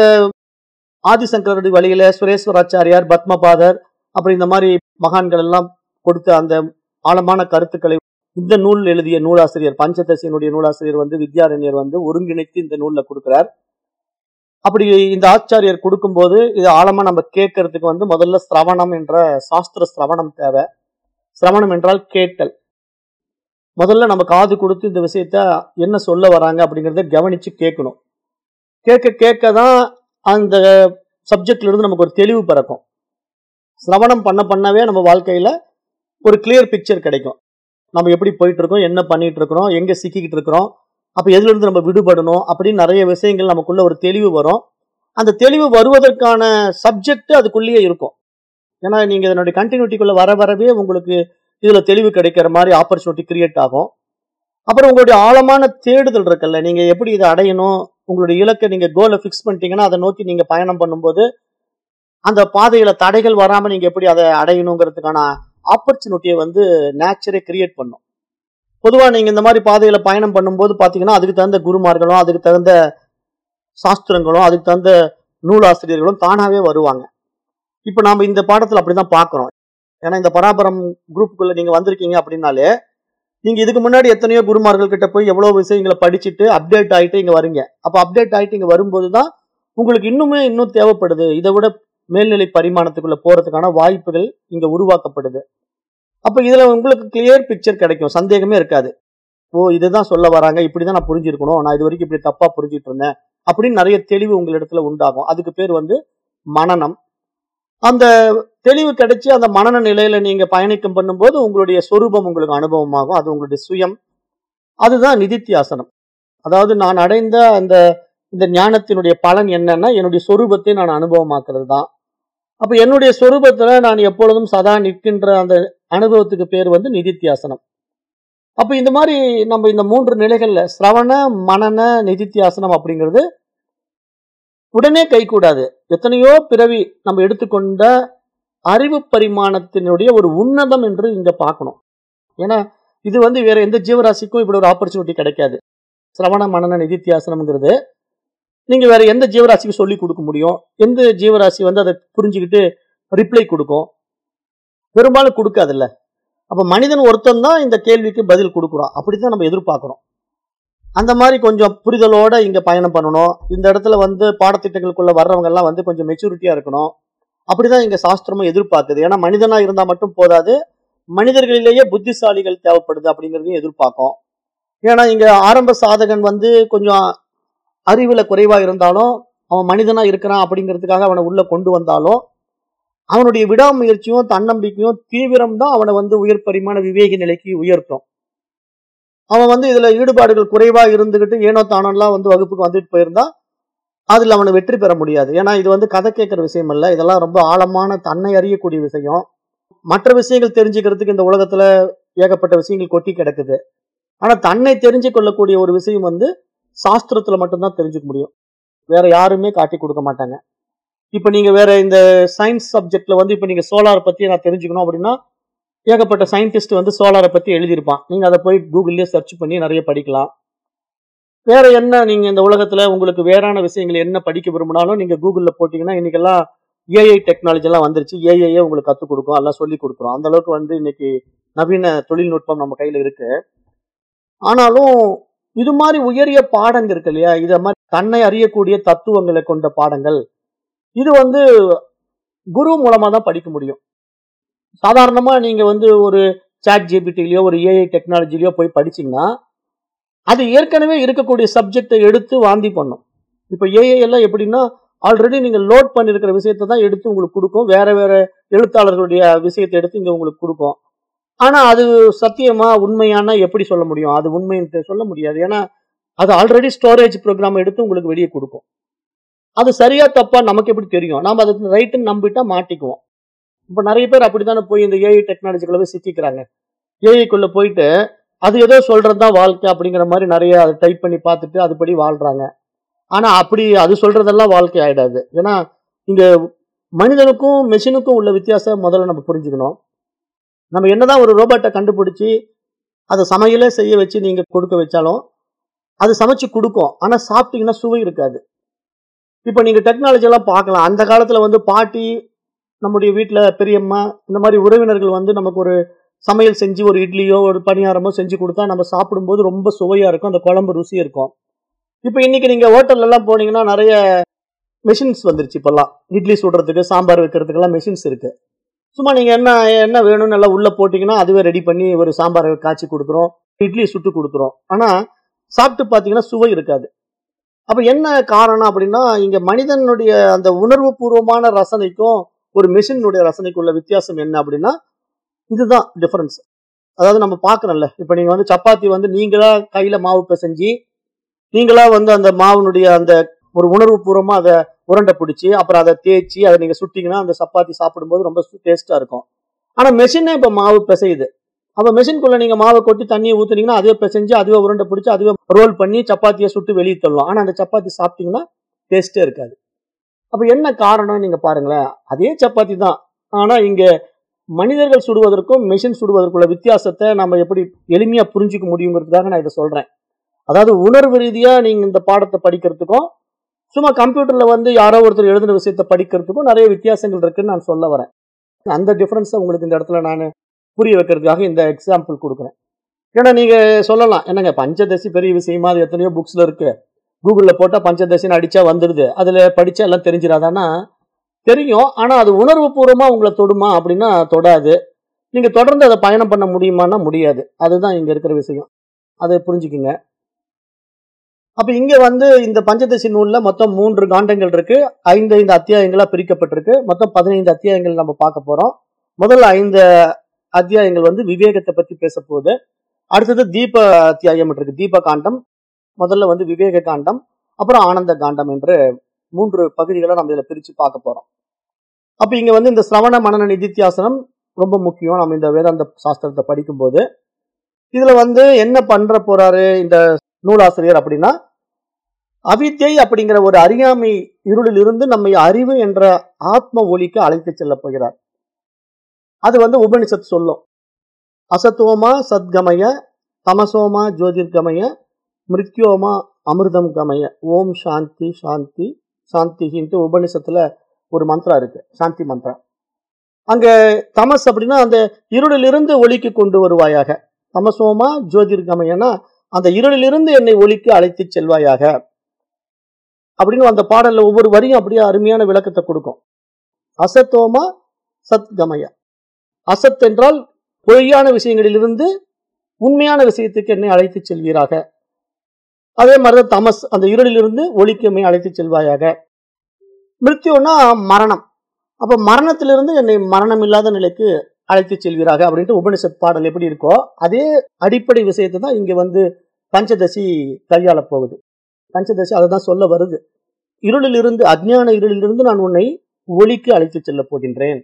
ஆதிசங்கரடி வழியில சுரேஸ்வராச்சாரியார் பத்மபாதர் அப்புறம் இந்த மாதிரி மகான்கள் எல்லாம் கொடுத்த அந்த ஆழமான கருத்துக்களை இந்த நூல் எழுதிய நூலாசிரியர் பஞ்சதசியினுடைய நூலாசிரியர் வந்து வித்யாரண்யர் வந்து ஒருங்கிணைத்து இந்த நூல்ல கொடுக்கிறார் அப்படி இந்த ஆச்சாரியர் கொடுக்கும்போது இது ஆழமா நம்ம கேட்கறதுக்கு வந்து முதல்ல சிரவணம் என்ற சாஸ்திர சிரவணம் தேவை சிரவணம் என்றால் கேட்டல் முதல்ல நம்ம காது கொடுத்து இந்த விஷயத்த என்ன சொல்ல வராங்க அப்படிங்கிறத கவனிச்சு கேட்கணும் கேட்க கேட்க தான் அந்த சப்ஜெக்ட்ல இருந்து நமக்கு ஒரு தெளிவு பிறக்கும் சிரவணம் பண்ண பண்ணவே நம்ம வாழ்க்கையில ஒரு கிளியர் பிக்சர் கிடைக்கும் நம்ம எப்படி போயிட்டு இருக்கோம் என்ன பண்ணிட்டு இருக்கிறோம் எங்க சிக்கிக்கிட்டு இருக்கிறோம் அப்ப எதுல இருந்து நம்ம விடுபடணும் அப்படின்னு நிறைய விஷயங்கள் நமக்குள்ள ஒரு தெளிவு வரும் அந்த தெளிவு வருவதற்கான சப்ஜெக்ட் அதுக்குள்ளேயே இருக்கும் ஏன்னா நீங்க இதனுடைய கண்டினியூட்டிக்குள்ள வர வரவே உங்களுக்கு இதுல தெளிவு கிடைக்கிற மாதிரி ஆப்பர்ச்சுனிட்டி கிரியேட் ஆகும் அப்புறம் உங்களுடைய ஆழமான தேடுதல் இருக்குல்ல நீங்க எப்படி இதை அடையணும் உங்களுடைய இலக்கை நீங்க கோலை ஃபிக்ஸ் பண்ணிட்டீங்கன்னா அதை நோக்கி நீங்க பயணம் பண்ணும்போது அந்த பாதையில தடைகள் வராம நீங்க எப்படி அதை அடையணுங்கிறதுக்கான ஆப்பர்ச்சுனிட்டியை வந்து நேச்சரே கிரியேட் பண்ணும் பொதுவா நீங்க இந்த மாதிரி பாதையில பயணம் பண்ணும்போது பாத்தீங்கன்னா அதுக்கு தகுந்த குருமார்களும் அதுக்கு தகுந்த சாஸ்திரங்களும் அதுக்கு தகுந்த நூலாசிரியர்களும் தானாவே வருவாங்க இப்ப நாம இந்த பாடத்துல அப்படிதான் பாக்குறோம் ஏன்னா இந்த பராபரம் குரூப்புக்குள்ள நீங்க வந்திருக்கீங்க அப்படின்னாலே நீங்க இதுக்கு முன்னாடி எத்தனையோ குருமார்கள் கிட்ட போய் எவ்வளவு விஷயங்களை படிச்சுட்டு அப்டேட் ஆயிட்டு இங்க வரீங்க அப்ப அப்டேட் ஆயிட்டு இங்க வரும்போது தான் உங்களுக்கு இன்னுமே இன்னும் தேவைப்படுது இதை விட மேல்நிலை பரிமாணத்துக்குள்ள போறதுக்கான வாய்ப்புகள் இங்க உருவாக்கப்படுது அப்ப இதுல உங்களுக்கு கிளியர் பிக்சர் கிடைக்கும் சந்தேகமே இருக்காது ஓ இதுதான் சொல்ல வராங்க இப்படிதான் நான் புரிஞ்சிருக்கணும் நான் இது வரைக்கும் இப்படி தப்பா புரிஞ்சிட்டு இருந்தேன் அப்படின்னு நிறைய தெளிவு உங்களிடத்துல உண்டாகும் அதுக்கு பேர் வந்து மனநம் அந்த தெளிவு கிடைச்சு அந்த மனன நிலையில நீங்க பயணிக்கம் பண்ணும்போது உங்களுடைய சொரூபம் உங்களுக்கு அனுபவமாகும் அது உங்களுடைய சுயம் அதுதான் நிதித்தியாசனம் அதாவது நான் அடைந்த அந்த இந்த ஞானத்தினுடைய பலன் என்னன்னா என்னுடைய சொரூபத்தை நான் அனுபவமாக்குறது தான் அப்ப என்னுடைய சொரூபத்துல நான் எப்பொழுதும் சதா நிற்கின்ற அந்த அனுபவத்துக்கு பேர் வந்து நிதித்தியாசனம் அப்ப இந்த மாதிரி நம்ம இந்த மூன்று நிலைகள்ல சிரவண மனன நிதித்தியாசனம் அப்படிங்கிறது உடனே கைகூடாது எத்தனையோ பிறவி நம்ம எடுத்துக்கொண்ட அறிவு பரிமாணத்தினுடைய ஒரு உன்னதம் என்று இங்க பார்க்கணும் ஏன்னா இது வந்து வேற எந்த ஜீவராசிக்கும் இப்படி ஒரு ஆப்பர்ச்சுனிட்டி கிடைக்காது சிரவண மனன நிதித்தியாசனம்ங்கிறது நீங்க வேற எந்த ஜீவராசிக்கும் சொல்லி கொடுக்க முடியும் எந்த ஜீவராசி வந்து அதை புரிஞ்சுக்கிட்டு ரிப்ளை கொடுக்கும் பெரும்பாலும் கொடுக்காதுல்ல அப்ப மனிதன் ஒருத்தன் தான் இந்த கேள்விக்கு பதில் கொடுக்குறான் அப்படித்தான் நம்ம எதிர்பார்க்கிறோம் அந்த மாதிரி கொஞ்சம் புரிதலோட இங்க பயணம் பண்ணணும் இந்த இடத்துல வந்து பாடத்திட்டங்களுக்குள்ள வர்றவங்க எல்லாம் வந்து கொஞ்சம் மெச்சூரிட்டியா இருக்கணும் அப்படிதான் இங்க சாஸ்திரமும் எதிர்பார்க்குது ஏன்னா மனிதனா இருந்தா மட்டும் போதாது மனிதர்களிலேயே புத்திசாலிகள் தேவைப்படுது அப்படிங்கிறதையும் எதிர்பார்க்கும் ஏன்னா இங்க ஆரம்ப சாதகன் வந்து கொஞ்சம் அறிவுல குறைவா இருந்தாலும் அவன் மனிதனா இருக்கிறான் அப்படிங்கிறதுக்காக அவனை உள்ள கொண்டு வந்தாலும் அவனுடைய விடாமுயற்சியும் தன்னம்பிக்கையும் தீவிரம் தான் அவனை வந்து உயர் பரிமாண விவேகி நிலைக்கு உயர்த்தும் அவன் வந்து இதுல ஈடுபாடுகள் குறைவா இருந்துகிட்டு ஏனோ தானோலாம் வந்து வகுப்புக்கு வந்துட்டு போயிருந்தா அதுல அவனை வெற்றி பெற முடியாது ஏன்னா இது வந்து கதை கேட்கிற விஷயம் அல்ல இதெல்லாம் ரொம்ப ஆழமான தன்னை அறியக்கூடிய விஷயம் மற்ற விஷயங்கள் தெரிஞ்சுக்கிறதுக்கு இந்த உலகத்துல ஏகப்பட்ட விஷயங்கள் கொட்டி கிடக்குது ஆனா தன்னை தெரிஞ்சு கொள்ளக்கூடிய ஒரு விஷயம் வந்து சாஸ்திரத்துல மட்டும்தான் தெரிஞ்சுக்க முடியும் வேற யாருமே காட்டி கொடுக்க மாட்டாங்க இப்ப நீங்க வேற இந்த சயின்ஸ் சப்ஜெக்ட்ல வந்து இப்ப நீங்க சோலார் பத்தி நான் தெரிஞ்சுக்கணும் அப்படின்னா ஏகப்பட்ட சயின்டிஸ்ட் வந்து சோலாரை பத்தி எழுதியிருப்பான் நீங்க அதை போய் கூகுள்லயே சர்ச் பண்ணி நிறைய படிக்கலாம் வேற என்ன நீங்க இந்த உலகத்துல உங்களுக்கு வேறான விஷயங்கள் என்ன படிக்க விரும்பினாலும் நீங்க கூகுள்ல போட்டீங்கன்னா இன்னைக்கெல்லாம் ஏஐ டெக்னாலஜி எல்லாம் வந்துருச்சு ஏஐயே உங்களுக்கு கற்றுக் கொடுக்கும் எல்லாம் சொல்லி கொடுக்குறோம் அந்த அளவுக்கு வந்து இன்னைக்கு நவீன தொழில்நுட்பம் நம்ம கையில இருக்கு ஆனாலும் இது மாதிரி உயரிய பாடங்கள் இருக்கு இல்லையா இத மாதிரி தன்னை அறியக்கூடிய தத்துவங்களை கொண்ட பாடங்கள் இது வந்து குரு மூலமா தான் படிக்க முடியும் சாதாரணமா நீங்க வந்து ஒரு சாட் ஜிபிடிலயோ ஒரு ஏஐ டெக்னாலஜிலயோ போய் படிச்சீங்கன்னா அது ஏற்கனவே இருக்கக்கூடிய சப்ஜெக்டை எடுத்து வாந்தி பண்ணும் இப்போ ஏஐ எல்லாம் எப்படின்னா ஆல்ரெடி நீங்க லோட் பண்ணிருக்கிற விஷயத்தை தான் எடுத்து உங்களுக்கு கொடுக்கும் வேற வேற எழுத்தாளர்களுடைய விஷயத்தை எடுத்து இங்க உங்களுக்கு கொடுக்கும் ஆனா அது சத்தியமா உண்மையான எப்படி சொல்ல முடியும் அது உண்மைன்னு சொல்ல முடியாது ஏன்னா அது ஆல்ரெடி ஸ்டோரேஜ் ப்ரோக்ராம் எடுத்து உங்களுக்கு வெளியே கொடுக்கும் அது சரியா தப்பா நமக்கு எப்படி தெரியும் நாம அதை ரைட்டுன்னு நம்பிட்டா மாட்டிக்குவோம் இப்போ நிறைய பேர் அப்படித்தானே போய் இந்த ஏஐ டெக்னாலஜிக்குள்ள போய் சிக்கிக்கிறாங்க ஏஐக்குள்ள போயிட்டு அது ஏதோ சொல்றதுதான் வாழ்க்கை அப்படிங்கிற மாதிரி நிறைய அதை டைப் பண்ணி பார்த்துட்டு அதுபடி வாழ்றாங்க ஆனா அப்படி அது சொல்றதெல்லாம் வாழ்க்கை ஆயிடாது ஏன்னா இங்க மனிதனுக்கும் மெஷினுக்கும் உள்ள வித்தியாசம் முதல்ல நம்ம புரிஞ்சுக்கணும் நம்ம என்னதான் ஒரு ரோபோட்டை கண்டுபிடிச்சி அதை சமையலே செய்ய வச்சு நீங்க கொடுக்க வச்சாலும் அது சமைச்சு கொடுக்கும் ஆனா சாப்பிட்டீங்கன்னா சுவை இருக்காது இப்போ நீங்க டெக்னாலஜி எல்லாம் பார்க்கலாம் அந்த காலத்துல வந்து பாட்டி நம்முடைய வீட்டுல பெரியம்மா இந்த மாதிரி உறவினர்கள் வந்து நமக்கு ஒரு சமையல் செஞ்சு ஒரு இட்லியோ ஒரு பணியாரமோ செஞ்சு கொடுத்தா நம்ம சாப்பிடும்போது ரொம்ப சுவையா இருக்கும் அந்த குழம்பு ருசி இருக்கும் இப்போ இன்னைக்கு நீங்க ஹோட்டல்ல எல்லாம் போனீங்கன்னா நிறைய மெஷின்ஸ் வந்துருச்சு இப்பெல்லாம் இட்லி சுடுறதுக்கு சாம்பார் வைக்கிறதுக்கெல்லாம் மெஷின்ஸ் இருக்கு சும்மா நீங்க என்ன என்ன வேணும்னு எல்லாம் உள்ள போட்டீங்கன்னா அதுவே ரெடி பண்ணி ஒரு சாம்பாரை காய்ச்சி கொடுத்துரும் இட்லி சுட்டு கொடுத்துரும் ஆனா சாப்பிட்டு பார்த்தீங்கன்னா சுவை இருக்காது அப்ப என்ன காரணம் அப்படின்னா இங்க மனிதனுடைய அந்த உணர்வு பூர்வமான ரசனைக்கும் ஒரு மெஷினுடைய ரசனைக்கும் உள்ள வித்தியாசம் என்ன அப்படின்னா இதுதான் டிஃபரன்ஸ் அதாவது நம்ம பார்க்கறோம்ல இப்போ நீங்க வந்து சப்பாத்தி வந்து நீங்களா கையில மாவு பிசைஞ்சு நீங்களா வந்து அந்த மாவுனுடைய அந்த ஒரு உணர்வு பூர்வமா அதை உருண்டை பிடிச்சி அப்புறம் அதை தேய்ச்சி அதை நீங்க சுட்டீங்கன்னா அந்த சப்பாத்தி சாப்பிடும்போது ரொம்ப டேஸ்டா இருக்கும் ஆனா மெஷினே இப்ப மாவு பிசையுது அப்ப மெஷின்குள்ள நீங்க மாவை கொட்டி தண்ணியை ஊத்துனீங்கன்னா அதுவே பிசைஞ்சு அதுவே உருண்டை பிடிச்சி அதுவே ரோல் பண்ணி சப்பாத்தியை சுட்டு வெளியே தள்ளலாம் ஆனா அந்த சப்பாத்தி சாப்பிட்டீங்கன்னா டேஸ்டே இருக்காது அப்ப என்ன காரணம் நீங்க பாருங்களேன் அதே சப்பாத்தி தான் ஆனா இங்க மனிதர்கள் சுடுவதற்கும் மெஷின் சுடுவதற்குள்ள வித்தியாசத்தை நம்ம எப்படி எளிமையா புரிஞ்சுக்க முடியுங்கிறதுக்காக நான் இதை சொல்றேன் அதாவது உணர்வு ரீதியா நீங்க இந்த பாடத்தை படிக்கிறதுக்கும் சும்மா கம்ப்யூட்டர்ல வந்து யாரோ ஒருத்தர் எழுதின விஷயத்தை படிக்கிறதுக்கும் நிறைய வித்தியாசங்கள் இருக்குன்னு நான் சொல்ல வரேன் அந்த டிஃபரன்ஸை உங்களுக்கு இந்த இடத்துல நான் புரிய வைக்கிறதுக்காக இந்த எக்ஸாம்பிள் கொடுக்குறேன் ஏன்னா நீங்க சொல்லலாம் என்னங்க பஞ்சதசி பெரிய விஷயமா அது எத்தனையோ புக்ஸ்ல இருக்கு கூகுளில் போட்டால் பஞ்சதசின்னு அடிச்சா வந்துடுது அதில் படிச்சா எல்லாம் தெரிஞ்சிடாதானா தெரியும் ஆனால் அது உணர்வு பூர்வமா உங்களை தொடுமா அப்படின்னா தொடாது நீங்க தொடர்ந்து அதை பயணம் பண்ண முடியுமான்னா முடியாது அதுதான் இங்க இருக்கிற விஷயம் அதை புரிஞ்சுக்குங்க அப்ப இங்க வந்து இந்த பஞ்சதசி நூல்ல மொத்தம் மூன்று காண்டங்கள் இருக்கு ஐந்து ஐந்து அத்தியாயங்களா பிரிக்கப்பட்டிருக்கு மொத்தம் பதினைந்து அத்தியாயங்கள் நம்ம பார்க்க போறோம் முதல்ல ஐந்து அத்தியாயங்கள் வந்து விவேகத்தை பத்தி பேச போகுது அடுத்தது தீப அத்தியாயம் இருக்கு தீப காண்டம் முதல்ல வந்து விவேக காண்டம் அப்புறம் ஆனந்த காண்டம் என்று மூன்று பகுதிகளை நம்ம இதுல பிரிச்சு பார்க்க போறோம் அப்ப இங்க வந்து இந்த சிரவண மனன நிதித்தியாசனம் ரொம்ப முக்கியம் நம்ம இந்த வேதாந்த சாஸ்திரத்தை படிக்கும்போது இதுல வந்து என்ன பண்ற போறாரு இந்த நூலாசிரியர் அப்படின்னா அவித்யை அப்படிங்கிற ஒரு அறியாமை இருளில் இருந்து நம்மை அறிவு என்ற ஆத்ம ஒளிக்கு அழைத்து செல்ல போகிறார் அது வந்து உபனிஷத் சொல்லும் அசத்தோமா சத்கமய தமசோமா ஜோதிர்கமய மிருத்யோமா அமிர்தம் கமய ஓம் சாந்தி சாந்தி சாந்திகின்ட்டு உபனிஷத்துல ஒரு மந்திரம் இருக்கு சாந்தி மந்திரம் அங்க தமஸ் அப்படின்னா அந்த இருளிலிருந்து ஒளிக்கு கொண்டு வருவாயாக தமசோமா ஜோதிர்கமயனா அந்த இருளிலிருந்து என்னை ஒளிக்கு அழைத்து செல்வாயாக அப்படின்னு அந்த பாடல்ல ஒவ்வொரு வரியும் அப்படியே அருமையான விளக்கத்தை கொடுக்கும் அசத்தோமா சத்கமய அசத் என்றால் பொய்யான விஷயங்களிலிருந்து உண்மையான விஷயத்துக்கு என்னை அழைத்து செல்வீராக அதே மாதிரிதான் தமஸ் அந்த இருளிலிருந்து ஒளிக்கு என்னை அழைத்து செல்வாயாக மிருத்யுன்னா மரணம் அப்ப மரணத்திலிருந்து என்னை மரணம் இல்லாத நிலைக்கு அழைத்து செல்வீராக அப்படின்ட்டு உபனிஷத் பாடல் எப்படி இருக்கோ அதே அடிப்படை விஷயத்தை தான் இங்க வந்து பஞ்சதசி கையாள போகுது பஞ்சதசி அதை தான் சொல்ல வருது இருளிலிருந்து அஜ்ஞான இருளிலிருந்து நான் உன்னை ஒளிக்கு அழைத்து செல்ல போகின்றேன்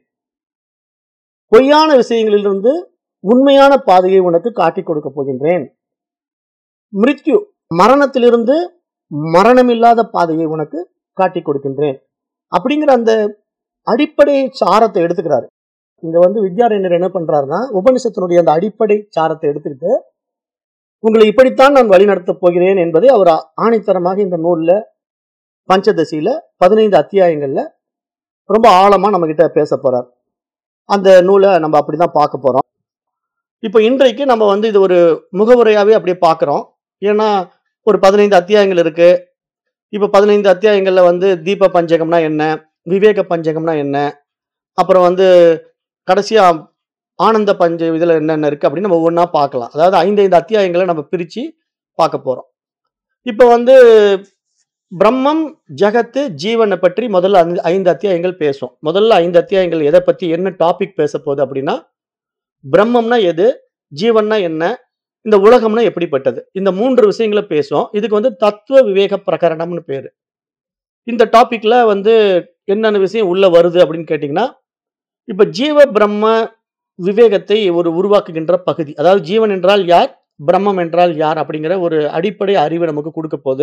பொய்யான விஷயங்களிலிருந்து உண்மையான பாதையை உனக்கு காட்டிக் கொடுக்க போகின்றேன் மிருத்யு மரணத்திலிருந்து மரணமில்லாத பாதையை உனக்கு காட்டிக் கொடுக்கின்றேன் அப்படிங்கிற அந்த அடிப்படை சாரத்தை எடுத்துக்கிறாரு இங்க வந்து வித்யாரண்யர் என்ன பண்றாருன்னா உபனிஷத்தினுடைய அந்த அடிப்படை சாரத்தை எடுத்துக்கிட்டு உங்களை இப்படித்தான் நான் வழிநடத்தப் போகிறேன் என்பதை அவர் ஆணித்தரமாக இந்த நூல்ல பஞ்சதசியில பதினைந்து அத்தியாயங்கள்ல ரொம்ப ஆழமா நம்ம கிட்ட பேச போறார் அந்த நூலை நம்ம அப்படிதான் பார்க்க போறோம் இப்போ இன்றைக்கு நம்ம வந்து இது ஒரு முகவுரையாவே அப்படியே பார்க்குறோம் ஏன்னா ஒரு பதினைந்து அத்தியாயங்கள் இருக்கு இப்போ பதினைந்து அத்தியாயங்கள்ல வந்து தீப பஞ்சகம்னா என்ன விவேக பஞ்சகம்னா என்ன அப்புறம் வந்து கடைசியா ஆனந்த பஞ்ச இதுல என்னென்ன இருக்கு அப்படின்னு நம்ம ஒவ்வொன்றா பார்க்கலாம் அதாவது ஐந்து ஐந்து அத்தியாயங்களை நம்ம பிரிச்சு பார்க்க போறோம் இப்போ வந்து பிரம்மம் ஜகத்து ஜீவனை பற்றி முதல்ல ஐந்து- ஐந்து அத்தியாயங்கள் பேசும் முதல்ல ஐந்து அத்தியாயங்கள் எதை பத்தி என்ன டாபிக் பேச போகுது அப்படின்னா பிரம்மம்னா எது ஜீவன்னா என்ன இந்த உலகம்னா எப்படிப்பட்டது இந்த மூன்று விஷயங்களை பேசும் இதுக்கு வந்து தத்துவ விவேக பிரகரணம்னு பேரு இந்த டாபிக்ல வந்து என்னென்ன விஷயம் உள்ள வருது அப்படின்னு கேட்டிங்கன்னா இப்ப ஜீவ பிரம்ம விவேகத்தை ஒரு உருவாக்குகின்ற பகுதி அதாவது ஜீவன் என்றால் யார் பிரம்மம் என்றால் யார் அப்படிங்கிற ஒரு அடிப்படை அறிவை நமக்கு கொடுக்க போகுது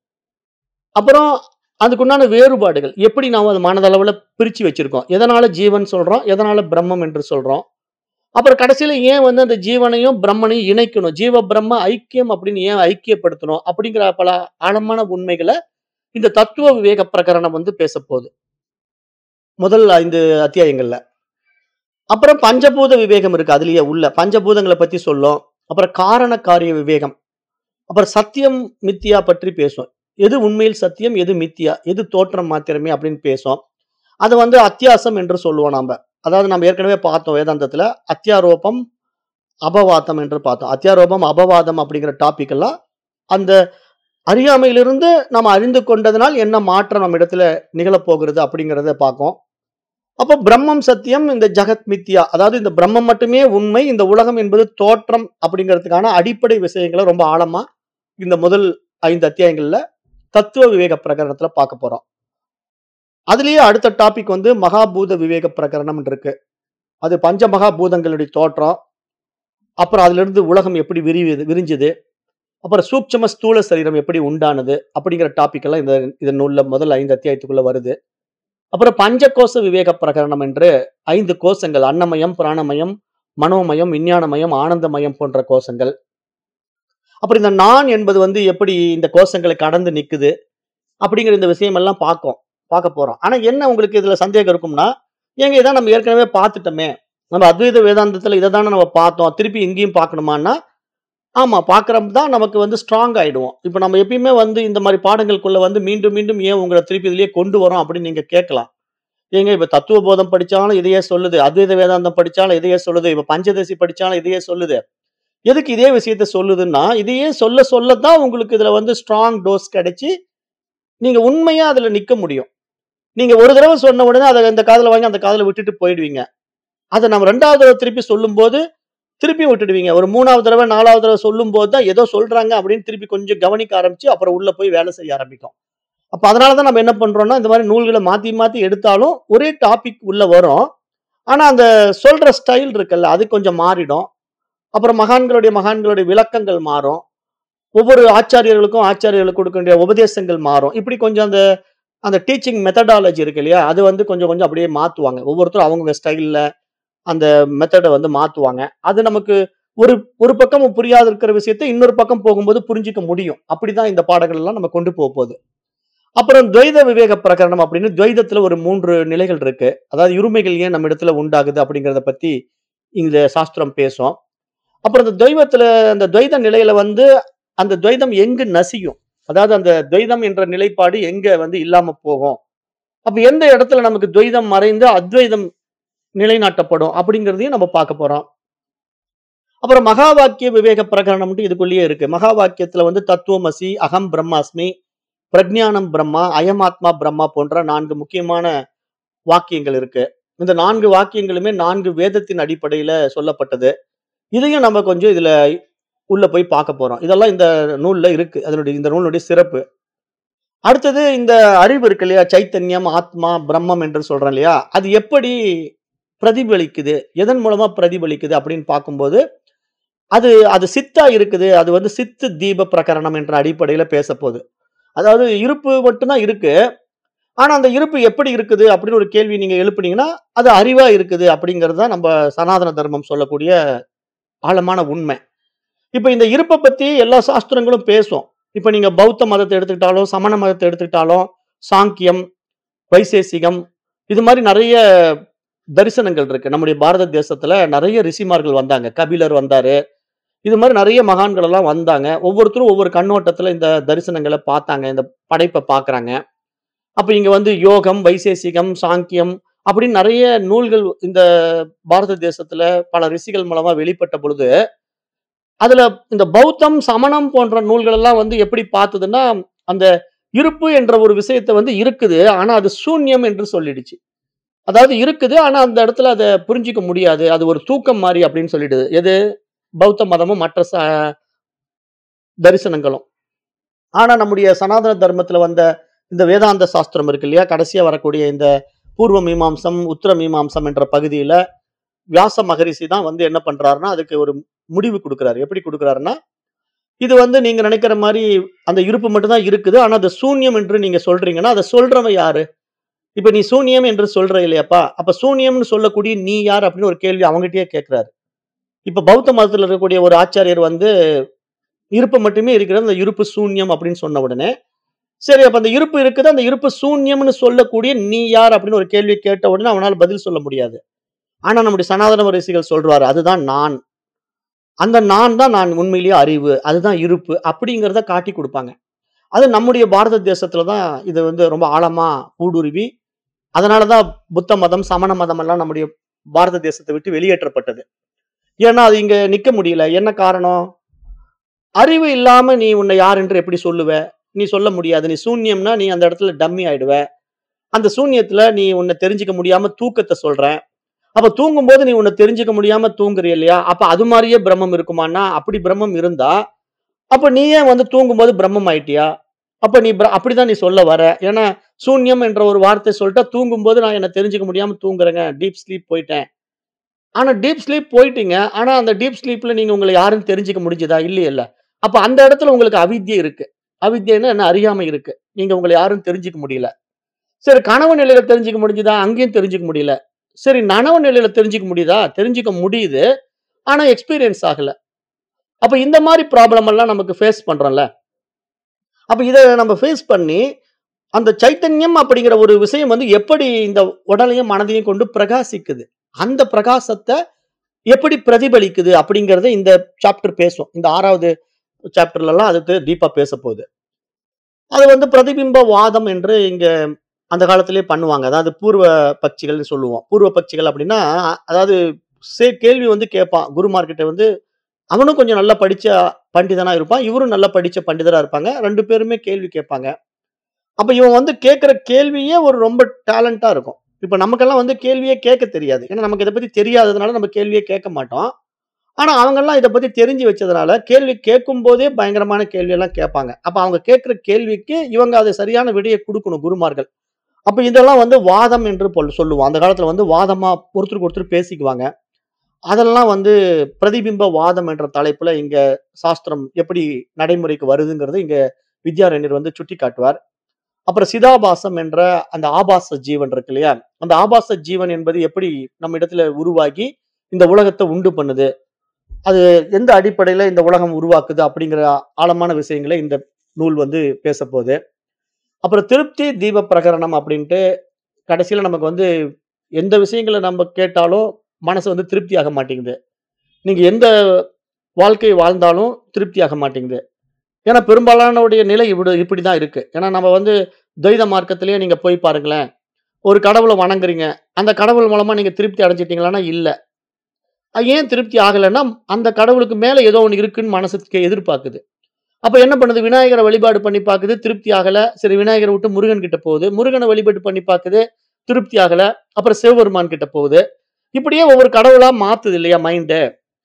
அப்புறம் அதுக்குண்டான வேறுபாடுகள் எப்படி நாம் அது மனதளவில் பிரித்து வச்சிருக்கோம் எதனால ஜீவன் சொல்றோம் எதனால பிரம்மம் என்று சொல்றோம் அப்புறம் கடைசியில ஏன் வந்து அந்த ஜீவனையும் பிரம்மனையும் இணைக்கணும் ஜீவ பிரம்ம ஐக்கியம் அப்படின்னு ஏன் ஐக்கியப்படுத்தணும் அப்படிங்கிற பல ஆழமான உண்மைகளை இந்த தத்துவ விவேக பிரகரணம் வந்து பேச போகுது முதல் ஐந்து அத்தியாயங்கள்ல அப்புறம் பஞ்சபூத விவேகம் இருக்கு அதுலயே உள்ள பஞ்சபூதங்களை பத்தி சொல்லும் அப்புறம் காரண காரிய விவேகம் அப்புறம் சத்தியம் மித்தியா பற்றி பேசும் எது உண்மையில் சத்தியம் எது மித்தியா எது தோற்றம் மாத்திரமே அப்படின்னு பேசும் அது வந்து அத்தியாசம் என்று சொல்லுவோம் நாம அதாவது நம்ம ஏற்கனவே பார்த்தோம் வேதாந்தத்துல அத்தியாரோபம் அபவாதம் என்று பார்த்தோம் அத்தியாரோபம் அபவாதம் அப்படிங்கிற டாபிக் எல்லாம் அந்த அறியாமையிலிருந்து நாம் அறிந்து கொண்டதனால் என்ன மாற்றம் நம்ம இடத்துல நிகழப்போகிறது அப்படிங்கிறத பார்க்கும் அப்போ பிரம்மம் சத்தியம் இந்த ஜகத் மித்யா அதாவது இந்த பிரம்மம் மட்டுமே உண்மை இந்த உலகம் என்பது தோற்றம் அப்படிங்கிறதுக்கான அடிப்படை விஷயங்களை ரொம்ப ஆழமா இந்த முதல் ஐந்து அத்தியாயங்கள்ல தத்துவ விவேக பிரகரணத்துல பார்க்க போறோம் அதுலயே அடுத்த டாபிக் வந்து மகாபூத விவேக பிரகரணம் இருக்கு அது பஞ்ச மகாபூதங்களுடைய தோற்றம் அப்புறம் அதுல இருந்து உலகம் எப்படி விரிவுது விரிஞ்சுது அப்புறம் சூட்சம ஸ்தூல சரீரம் எப்படி உண்டானது அப்படிங்கிற டாபிக் எல்லாம் இந்த இதன் நூல்ல முதல் ஐந்து அத்தியாயத்துக்குள்ள வருது அப்புறம் பஞ்சகோச விவேக பிரகரணம் என்று ஐந்து கோஷங்கள் அன்னமயம் பிராணமயம் மனோமயம் விஞ்ஞானமயம் ஆனந்தமயம் போன்ற கோஷங்கள் அப்புறம் இந்த நான் என்பது வந்து எப்படி இந்த கோஷங்களை கடந்து நிக்குது அப்படிங்கிற இந்த விஷயம் எல்லாம் பார்க்கும் பார்க்க போறோம் ஆனா என்ன உங்களுக்கு இதுல சந்தேகம் இருக்கும்னா ஏங்க இதான் நம்ம ஏற்கனவே பார்த்துட்டோமே நம்ம அத்வைத வேதாந்தத்துல இதை தானே நம்ம பார்த்தோம் திருப்பி இங்கேயும் பார்க்கணுமான்னா ஆமா பார்க்கறது தான் நமக்கு வந்து ஸ்ட்ராங் ஆயிடுவோம் இப்போ நம்ம எப்பயுமே வந்து இந்த மாதிரி பாடங்களுக்குள்ள வந்து மீண்டும் மீண்டும் ஏன் உங்களை திருப்பி இதுலயே கொண்டு வரோம் அப்படின்னு நீங்க கேட்கலாம் ஏங்க இப்ப தத்துவ போதம் படிச்சாலும் இதையே சொல்லுது அத்வைத வேதாந்தம் படிச்சாலும் இதையே சொல்லுது இப்ப பஞ்சதசி படிச்சாலும் இதையே சொல்லுது எதுக்கு இதே விஷயத்த சொல்லுதுன்னா இதையே சொல்ல சொல்லத்தான் உங்களுக்கு இதுல வந்து ஸ்ட்ராங் டோஸ் கிடைச்சி நீங்க உண்மையா அதுல நிக்க முடியும் நீங்க ஒரு தடவை சொன்ன உடனே அதை இந்த காதுல வாங்கி அந்த காதுல விட்டுட்டு போயிடுவீங்க அதை நம்ம ரெண்டாவது தடவை திருப்பி சொல்லும்போது திருப்பி விட்டுடுவீங்க ஒரு மூணாவது தடவை நாலாவது தடவை சொல்லும் போது தான் ஏதோ சொல்றாங்க அப்படின்னு திருப்பி கொஞ்சம் கவனிக்க ஆரம்பிச்சு அப்புறம் உள்ள போய் வேலை செய்ய ஆரம்பிக்கும் அப்ப அதனாலதான் நம்ம என்ன பண்றோம்னா இந்த மாதிரி நூல்களை மாத்தி மாத்தி எடுத்தாலும் ஒரே டாபிக் உள்ள வரும் ஆனா அந்த சொல்ற ஸ்டைல் இருக்குல்ல அது கொஞ்சம் மாறிடும் அப்புறம் மகான்களுடைய மகான்களுடைய விளக்கங்கள் மாறும் ஒவ்வொரு ஆச்சாரியர்களுக்கும் ஆச்சாரியர்களுக்கு கொடுக்க வேண்டிய உபதேசங்கள் மாறும் இப்படி கொஞ்சம் அந்த அந்த டீச்சிங் மெத்தடாலஜி இருக்கு இல்லையா அது வந்து கொஞ்சம் கொஞ்சம் அப்படியே மாத்துவாங்க ஒவ்வொருத்தரும் அவங்க ஸ்டைல்ல அந்த மெத்தடை வந்து மாத்துவாங்க அது நமக்கு ஒரு ஒரு பக்கம் புரியாத இருக்கிற விஷயத்தை இன்னொரு பக்கம் போகும்போது புரிஞ்சிக்க முடியும் அப்படிதான் இந்த பாடங்கள் எல்லாம் நம்ம கொண்டு போக போகுது அப்புறம் துவைத விவேக பிரகரணம் அப்படின்னு துவைதத்துல ஒரு மூன்று நிலைகள் இருக்கு அதாவது இருமைகள் ஏன் நம்ம இடத்துல உண்டாகுது அப்படிங்கிறத பத்தி இந்த சாஸ்திரம் பேசும் அப்புறம் இந்த துவைவத்துல அந்த துவைத நிலையில வந்து அந்த துவைதம் எங்கு நசியும் அதாவது அந்த துவைதம் என்ற நிலைப்பாடு எங்க வந்து இல்லாம போகும் அப்ப எந்த இடத்துல நமக்கு துவைதம் மறைந்து அத்வைதம் நிலைநாட்டப்படும் அப்படிங்கிறதையும் நம்ம பார்க்க போறோம் அப்புறம் மகா வாக்கிய விவேக பிரகரணம்ட்டு இதுக்குள்ளேயே இருக்கு மகா வாக்கியத்துல வந்து தத்துவமசி அகம் பிரம்மாஸ்மி பிரஜானம் பிரம்மா அயமாத்மா பிரம்மா போன்ற நான்கு முக்கியமான வாக்கியங்கள் இருக்கு இந்த நான்கு வாக்கியங்களுமே நான்கு வேதத்தின் அடிப்படையில சொல்லப்பட்டது இதையும் நம்ம கொஞ்சம் இதுல உள்ள போய் பார்க்க போறோம் இதெல்லாம் இந்த நூல்ல இருக்கு அதனுடைய இந்த நூலுடைய சிறப்பு அடுத்தது இந்த அறிவு இருக்கு இல்லையா சைத்தன்யம் ஆத்மா பிரம்மம் என்று சொல்றோம் இல்லையா அது எப்படி பிரதிபலிக்குது எதன் மூலமா பிரதிபலிக்குது அப்படின்னு பார்க்கும்போது அது அது சித்தா இருக்குது அது வந்து சித்து தீப பிரகரணம் என்ற அடிப்படையில பேச போகுது அதாவது இருப்பு மட்டும்தான் இருக்கு ஆனா அந்த இருப்பு எப்படி இருக்குது அப்படின்னு ஒரு கேள்வி நீங்க எழுப்புனீங்கன்னா அது அறிவா இருக்குது அப்படிங்கிறது தான் நம்ம சனாதன தர்மம் சொல்லக்கூடிய ஆழமான உண்மை இப்ப இந்த இருப்பை பத்தி எல்லா சாஸ்திரங்களும் பேசும் இப்ப நீங்க பௌத்த மதத்தை எடுத்துக்கிட்டாலும் சமண மதத்தை எடுத்துக்கிட்டாலும் சாங்கியம் வைசேசிகம் இது மாதிரி நிறைய தரிசனங்கள் இருக்கு நம்முடைய பாரத தேசத்துல நிறைய ரிஷிமார்கள் வந்தாங்க கபிலர் வந்தாரு இது மாதிரி நிறைய மகான்கள் எல்லாம் வந்தாங்க ஒவ்வொருத்தரும் ஒவ்வொரு கண்ணோட்டத்துல இந்த தரிசனங்களை பார்த்தாங்க இந்த படைப்பை பார்க்கறாங்க அப்ப இங்க வந்து யோகம் வைசேசிகம் சாங்கியம் அப்படின்னு நிறைய நூல்கள் இந்த பாரத தேசத்துல பல ரிஷிகள் மூலமா வெளிப்பட்ட பொழுது அதுல இந்த பௌத்தம் சமணம் போன்ற நூல்கள் எல்லாம் வந்து எப்படி பார்த்ததுன்னா அந்த இருப்பு என்ற ஒரு விஷயத்தை வந்து இருக்குது ஆனா அது சூன்யம் என்று சொல்லிடுச்சு அதாவது இருக்குது ஆனா அந்த இடத்துல அதை புரிஞ்சிக்க முடியாது அது ஒரு தூக்கம் மாதிரி அப்படின்னு சொல்லிடுது எது பௌத்த மதமும் மற்ற ச- தரிசனங்களும் ஆனா நம்முடைய சனாதன தர்மத்துல வந்த இந்த வேதாந்த சாஸ்திரம் இருக்கு இல்லையா கடைசியா வரக்கூடிய இந்த பூர்வ மீமாம்சம் உத்தர மீமாம்சம் என்ற பகுதியில வியாச மகரிஷி தான் வந்து என்ன பண்றாருன்னா அதுக்கு ஒரு முடிவு கொடுக்குறாரு எப்படி கொடுக்குறாருன்னா இது வந்து நீங்க நினைக்கிற மாதிரி அந்த இருப்பு மட்டும்தான் இருக்குது ஆனா அது சூன்யம் என்று நீங்க சொல்றீங்கன்னா அதை சொல்றவன் யாரு இப்ப நீ சூன்யம் என்று சொல்ற இல்லையாப்பா அப்ப சூன்யம்னு சொல்லக்கூடிய நீ யார் அப்படின்னு ஒரு கேள்வி அவங்ககிட்டயே கேட்கிறாரு இப்ப பௌத்த மதத்துல இருக்கக்கூடிய ஒரு ஆச்சாரியர் வந்து இருப்பு மட்டுமே இருக்கிறது அந்த இருப்பு சூன்யம் அப்படின்னு சொன்ன உடனே சரி அப்ப அந்த இருப்பு இருக்குது அந்த இருப்பு சூன்யம்னு சொல்லக்கூடிய நீ யார் அப்படின்னு ஒரு கேள்வி கேட்ட உடனே அவனால பதில் சொல்ல முடியாது ஆனா நம்முடைய சனாதன ரிஷிகள் சொல்றாரு அதுதான் நான் அந்த நான் தான் நான் உண்மையிலேயே அறிவு அதுதான் இருப்பு அப்படிங்கிறத காட்டி கொடுப்பாங்க அது நம்முடைய பாரத தேசத்துல தான் இது வந்து ரொம்ப ஆழமா ஊடுருவி அதனாலதான் புத்த மதம் சமண மதம் எல்லாம் நம்முடைய பாரத தேசத்தை விட்டு வெளியேற்றப்பட்டது ஏன்னா அது இங்க நிக்க முடியல என்ன காரணம் அறிவு இல்லாம நீ உன்னை யார் என்று எப்படி சொல்லுவ நீ சொல்ல முடியாது நீ சூன்யம்னா நீ அந்த இடத்துல டம்மி ஆயிடுவ அந்த சூன்யத்துல நீ உன்னை தெரிஞ்சுக்க முடியாம தூக்கத்தை சொல்ற அப்ப தூங்கும்போது நீ உன்னை தெரிஞ்சுக்க முடியாம தூங்குறிய இல்லையா அப்ப அது மாதிரியே பிரம்மம் இருக்குமான்னா அப்படி பிரம்மம் இருந்தா அப்ப நீ ஏன் வந்து தூங்கும்போது பிரம்மம் ஆயிட்டியா அப்ப நீ பிர- அப்படிதான் நீ சொல்ல வர ஏன்னா சூன்யம் என்ற ஒரு வார்த்தை சொல்லிட்டா தூங்கும்போது நான் என்ன தெரிஞ்சுக்க முடியாம தூங்குறேங்க டீப் ஸ்லீப் போயிட்டேன் ஆனா டீப் ஸ்லீப் போயிட்டீங்க ஆனா அந்த டீப் ஸ்லீப்ல நீங்க உங்களை யாருன்னு தெரிஞ்சுக்க முடிஞ்சதா இல்லையே இல்ல அப்ப அந்த இடத்துல உங்களுக்கு அவித்யை இருக்கு அவித்யன்னா என்ன அறியாமை இருக்கு நீங்க உங்களை யாரும் தெரிஞ்சுக்க முடியல சரி கனவு நிலையில தெரிஞ்சுக்க முடிஞ்சுதா அங்கேயும் தெரிஞ்சுக்க முடியல சரி நனவு நிலையில தெரிஞ்சுக்க முடியுதா தெரிஞ்சுக்க முடியுது ஆனா எக்ஸ்பீரியன்ஸ் ஆகல அப்ப இந்த மாதிரி ப்ராப்ளம் எல்லாம் நமக்கு ஃபேஸ் பண்றோம்ல அப்ப இதை நம்ம ஃபேஸ் பண்ணி அந்த சைத்தன்யம் அப்படிங்கிற ஒரு விஷயம் வந்து எப்படி இந்த உடலையும் மனதையும் கொண்டு பிரகாசிக்குது அந்த பிரகாசத்தை எப்படி பிரதிபலிக்குது அப்படிங்கறத இந்த சாப்டர் பேசும் இந்த ஆறாவது சாப்டர்ல எல்லாம் அதுக்கு டீப்பா பேச போகுது அது வந்து பிரதிபிம்ப வாதம் என்று இங்க அந்த காலத்திலே பண்ணுவாங்க அதாவது பூர்வ பட்சிகள்னு சொல்லுவோம் பூர்வ பட்சிகள் அப்படின்னா அதாவது சே- கேள்வி வந்து கேட்பான் குருமார்கிட்ட வந்து அவனும் கொஞ்சம் நல்லா படிச்ச பண்டிதனா இருப்பான் இவரும் நல்லா படிச்ச பண்டிதரா இருப்பாங்க ரெண்டு பேருமே கேள்வி கேட்பாங்க அப்ப இவன் வந்து கேட்கிற கேள்வியே ஒரு ரொம்ப டேலண்டா இருக்கும் இப்ப நமக்கெல்லாம் வந்து கேள்வியே கேட்க தெரியாது ஏன்னா நமக்கு இதை பத்தி தெரியாததுனால நம்ம கேள்வியே கேட்க மாட்டோம் ஆனா அவங்கெல்லாம் இதை பத்தி தெரிஞ்சு வச்சதுனால கேள்வி கேட்கும் போதே பயங்கரமான கேள்வி எல்லாம் கேட்பாங்க அப்ப அவங்க கேட்கிற கேள்விக்கு இவங்க அதை சரியான விடையை கொடுக்கணும் குருமார்கள் அப்ப இதெல்லாம் வந்து வாதம் என்று பொல் சொல்லுவோம் அந்த காலத்துல வந்து வாதமா ஒருத்தருக்கு ஒருத்தர் பேசிக்குவாங்க அதெல்லாம் வந்து பிரதிபிம்ப வாதம் என்ற தலைப்புல இங்க சாஸ்திரம் எப்படி நடைமுறைக்கு வருதுங்கிறது இங்க வித்யாரண்யர் வந்து சுட்டி காட்டுவார் அப்புறம் சிதாபாசம் என்ற அந்த ஆபாச ஜீவன் இருக்கு இல்லையா அந்த ஆபாச ஜீவன் என்பது எப்படி நம்ம இடத்துல உருவாகி இந்த உலகத்தை உண்டு பண்ணுது அது எந்த அடிப்படையில இந்த உலகம் உருவாக்குது அப்படிங்கிற ஆழமான விஷயங்களை இந்த நூல் வந்து பேச போகுது அப்புறம் திருப்தி தீப பிரகரணம் அப்படின்ட்டு கடைசியில நமக்கு வந்து எந்த விஷயங்களை நம்ம கேட்டாலும் மனசு வந்து திருப்தி ஆக மாட்டேங்குது நீங்க எந்த வாழ்க்கை வாழ்ந்தாலும் திருப்தி ஆக மாட்டேங்குது ஏன்னா பெரும்பாலானோடைய நிலை இப்படி இப்படிதான் இருக்கு ஏன்னா நம்ம வந்து துவைத மார்க்கத்திலேயே நீங்க போய் பாருங்களேன் ஒரு கடவுளை வணங்குறீங்க அந்த கடவுள் மூலமா நீங்க திருப்தி அடைஞ்சிட்டீங்களான்னா இல்ல அது ஏன் திருப்தி ஆகலைன்னா அந்த கடவுளுக்கு மேல ஏதோ ஒன்று இருக்குன்னு மனசுக்கு எதிர்பார்க்குது அப்ப என்ன பண்ணுது விநாயகரை வழிபாடு பண்ணி பார்க்குது திருப்தி ஆகல சரி விநாயகரை விட்டு முருகன் கிட்ட போகுது முருகனை வழிபாடு பண்ணி பார்க்குது திருப்தி ஆகல அப்புறம் சிவபெருமான் கிட்ட போகுது இப்படியே ஒவ்வொரு கடவுளா மாத்துது இல்லையா மைண்டு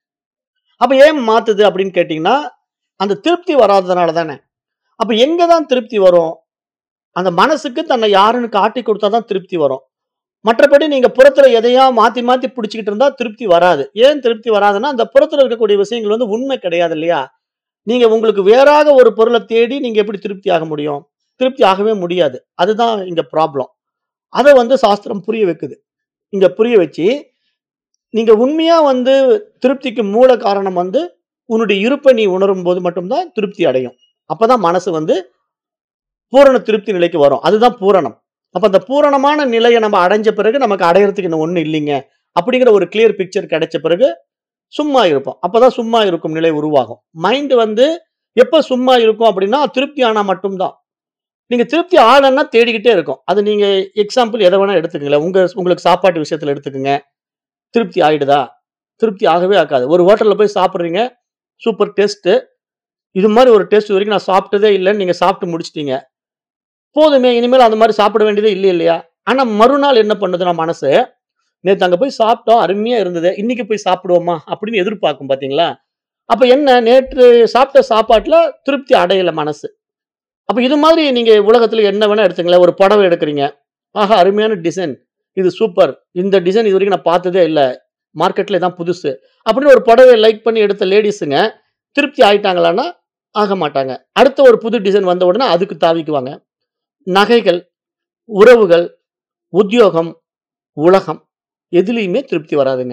அப்ப ஏன் மாத்துது அப்படின்னு கேட்டீங்கன்னா அந்த திருப்தி வராததுனால தானே அப்ப எங்க தான் திருப்தி வரும் அந்த மனசுக்கு தன்னை யாருன்னு காட்டி கொடுத்தா தான் திருப்தி வரும் மற்றபடி நீங்க புறத்துல எதையா மாத்தி மாத்தி பிடிச்சிக்கிட்டு இருந்தா திருப்தி வராது ஏன் திருப்தி வராதுன்னா அந்த புறத்துல இருக்கக்கூடிய விஷயங்கள் வந்து உண்மை கிடையாது இல்லையா நீங்க உங்களுக்கு வேறாக ஒரு பொருளை தேடி நீங்க எப்படி திருப்தி ஆக முடியும் திருப்தி ஆகவே முடியாது அதுதான் இங்க ப்ராப்ளம் அதை வந்து சாஸ்திரம் புரிய வைக்குது இங்க புரிய வச்சு நீங்க உண்மையா வந்து திருப்திக்கு மூல காரணம் வந்து உன்னுடைய இருப்பை நீ உணரும் போது மட்டும்தான் திருப்தி அடையும் அப்பதான் மனசு வந்து பூரண திருப்தி நிலைக்கு வரும் அதுதான் பூரணம் அப்ப அந்த பூரணமான நிலையை நம்ம அடைஞ்ச பிறகு நமக்கு அடையறதுக்கு இன்னும் ஒண்ணு இல்லைங்க அப்படிங்கிற ஒரு கிளியர் பிக்சர் கிடைச்ச பிறகு சும்மா இருப்போம் அப்பதான் சும்மா இருக்கும் நிலை உருவாகும் மைண்ட் வந்து எப்ப சும்மா இருக்கும் அப்படின்னா திருப்தி ஆனா மட்டும்தான் நீங்க திருப்தி ஆகலைன்னா தேடிக்கிட்டே இருக்கும் அது நீங்க எக்ஸாம்பிள் எதை வேணா எடுத்துக்கங்களேன் உங்க உங்களுக்கு சாப்பாட்டு விஷயத்துல எடுத்துக்கங்க திருப்தி ஆயிடுதா திருப்தி ஆகவே ஆகாது ஒரு ஹோட்டல்ல போய் சாப்பிடுறீங்க சூப்பர் டேஸ்ட் இது மாதிரி ஒரு டேஸ்ட் வரைக்கும் நான் சாப்பிட்டதே இல்லைன்னு நீங்க சாப்பிட்டு முடிச்சிட்டீங்க போதுமே இனிமேல் அந்த மாதிரி சாப்பிட வேண்டியதே இல்லை இல்லையா ஆனா மறுநாள் என்ன பண்ணுதுன்னா மனசு நேத்து அங்க போய் சாப்பிட்டோம் அருமையா இருந்தது இன்னைக்கு போய் சாப்பிடுவோமா அப்படின்னு எதிர்பார்க்கும் பாத்தீங்களா அப்ப என்ன நேற்று சாப்பிட்ட சாப்பாட்டுல திருப்தி அடையல மனசு அப்ப இது மாதிரி நீங்க உலகத்துல என்ன வேணா எடுத்துங்களேன் ஒரு புடவை எடுக்கிறீங்க ஆஹா அருமையான டிசைன் இது சூப்பர் இந்த டிசைன் இது வரைக்கும் நான் பார்த்ததே இல்லை மார்க்கெட்ல தான் புதுசு அப்படின்னு ஒரு புடவை லைக் பண்ணி எடுத்த லேடிஸுங்க திருப்தி ஆயிட்டாங்களான்னா ஆக மாட்டாங்க அடுத்த ஒரு புது டிசைன் வந்த உடனே அதுக்கு தாவிக்குவாங்க நகைகள் உறவுகள் உத்தியோகம் உலகம் எதுலேயுமே திருப்தி வராதுங்க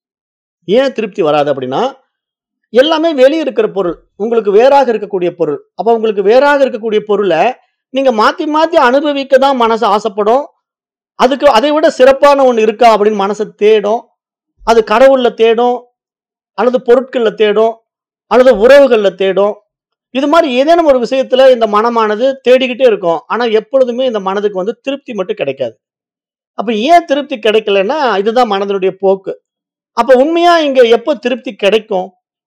ஏன் திருப்தி வராது அப்படின்னா எல்லாமே வெளியே இருக்கிற பொருள் உங்களுக்கு வேறாக இருக்கக்கூடிய பொருள் அப்ப உங்களுக்கு வேறாக இருக்கக்கூடிய பொருளை நீங்க மாத்தி மாத்தி அனுபவிக்க தான் மனசு ஆசைப்படும் அதுக்கு அதை விட சிறப்பான ஒன்று இருக்கா அப்படின்னு மனசை தேடும் அது கடவுள்ல தேடும் அல்லது பொருட்கள்ல தேடும் அல்லது உறவுகள்ல தேடும் இது மாதிரி ஏதேனும் ஒரு விஷயத்துல இந்த மனமானது தேடிக்கிட்டே இருக்கும் ஆனா எப்பொழுதுமே இந்த மனதுக்கு வந்து திருப்தி மட்டும் கிடைக்காது அப்ப ஏன் திருப்தி கிடைக்கலன்னா இதுதான் மனதனுடைய போக்கு அப்ப உண்மையா இங்க எப்போ திருப்தி கிடைக்கும்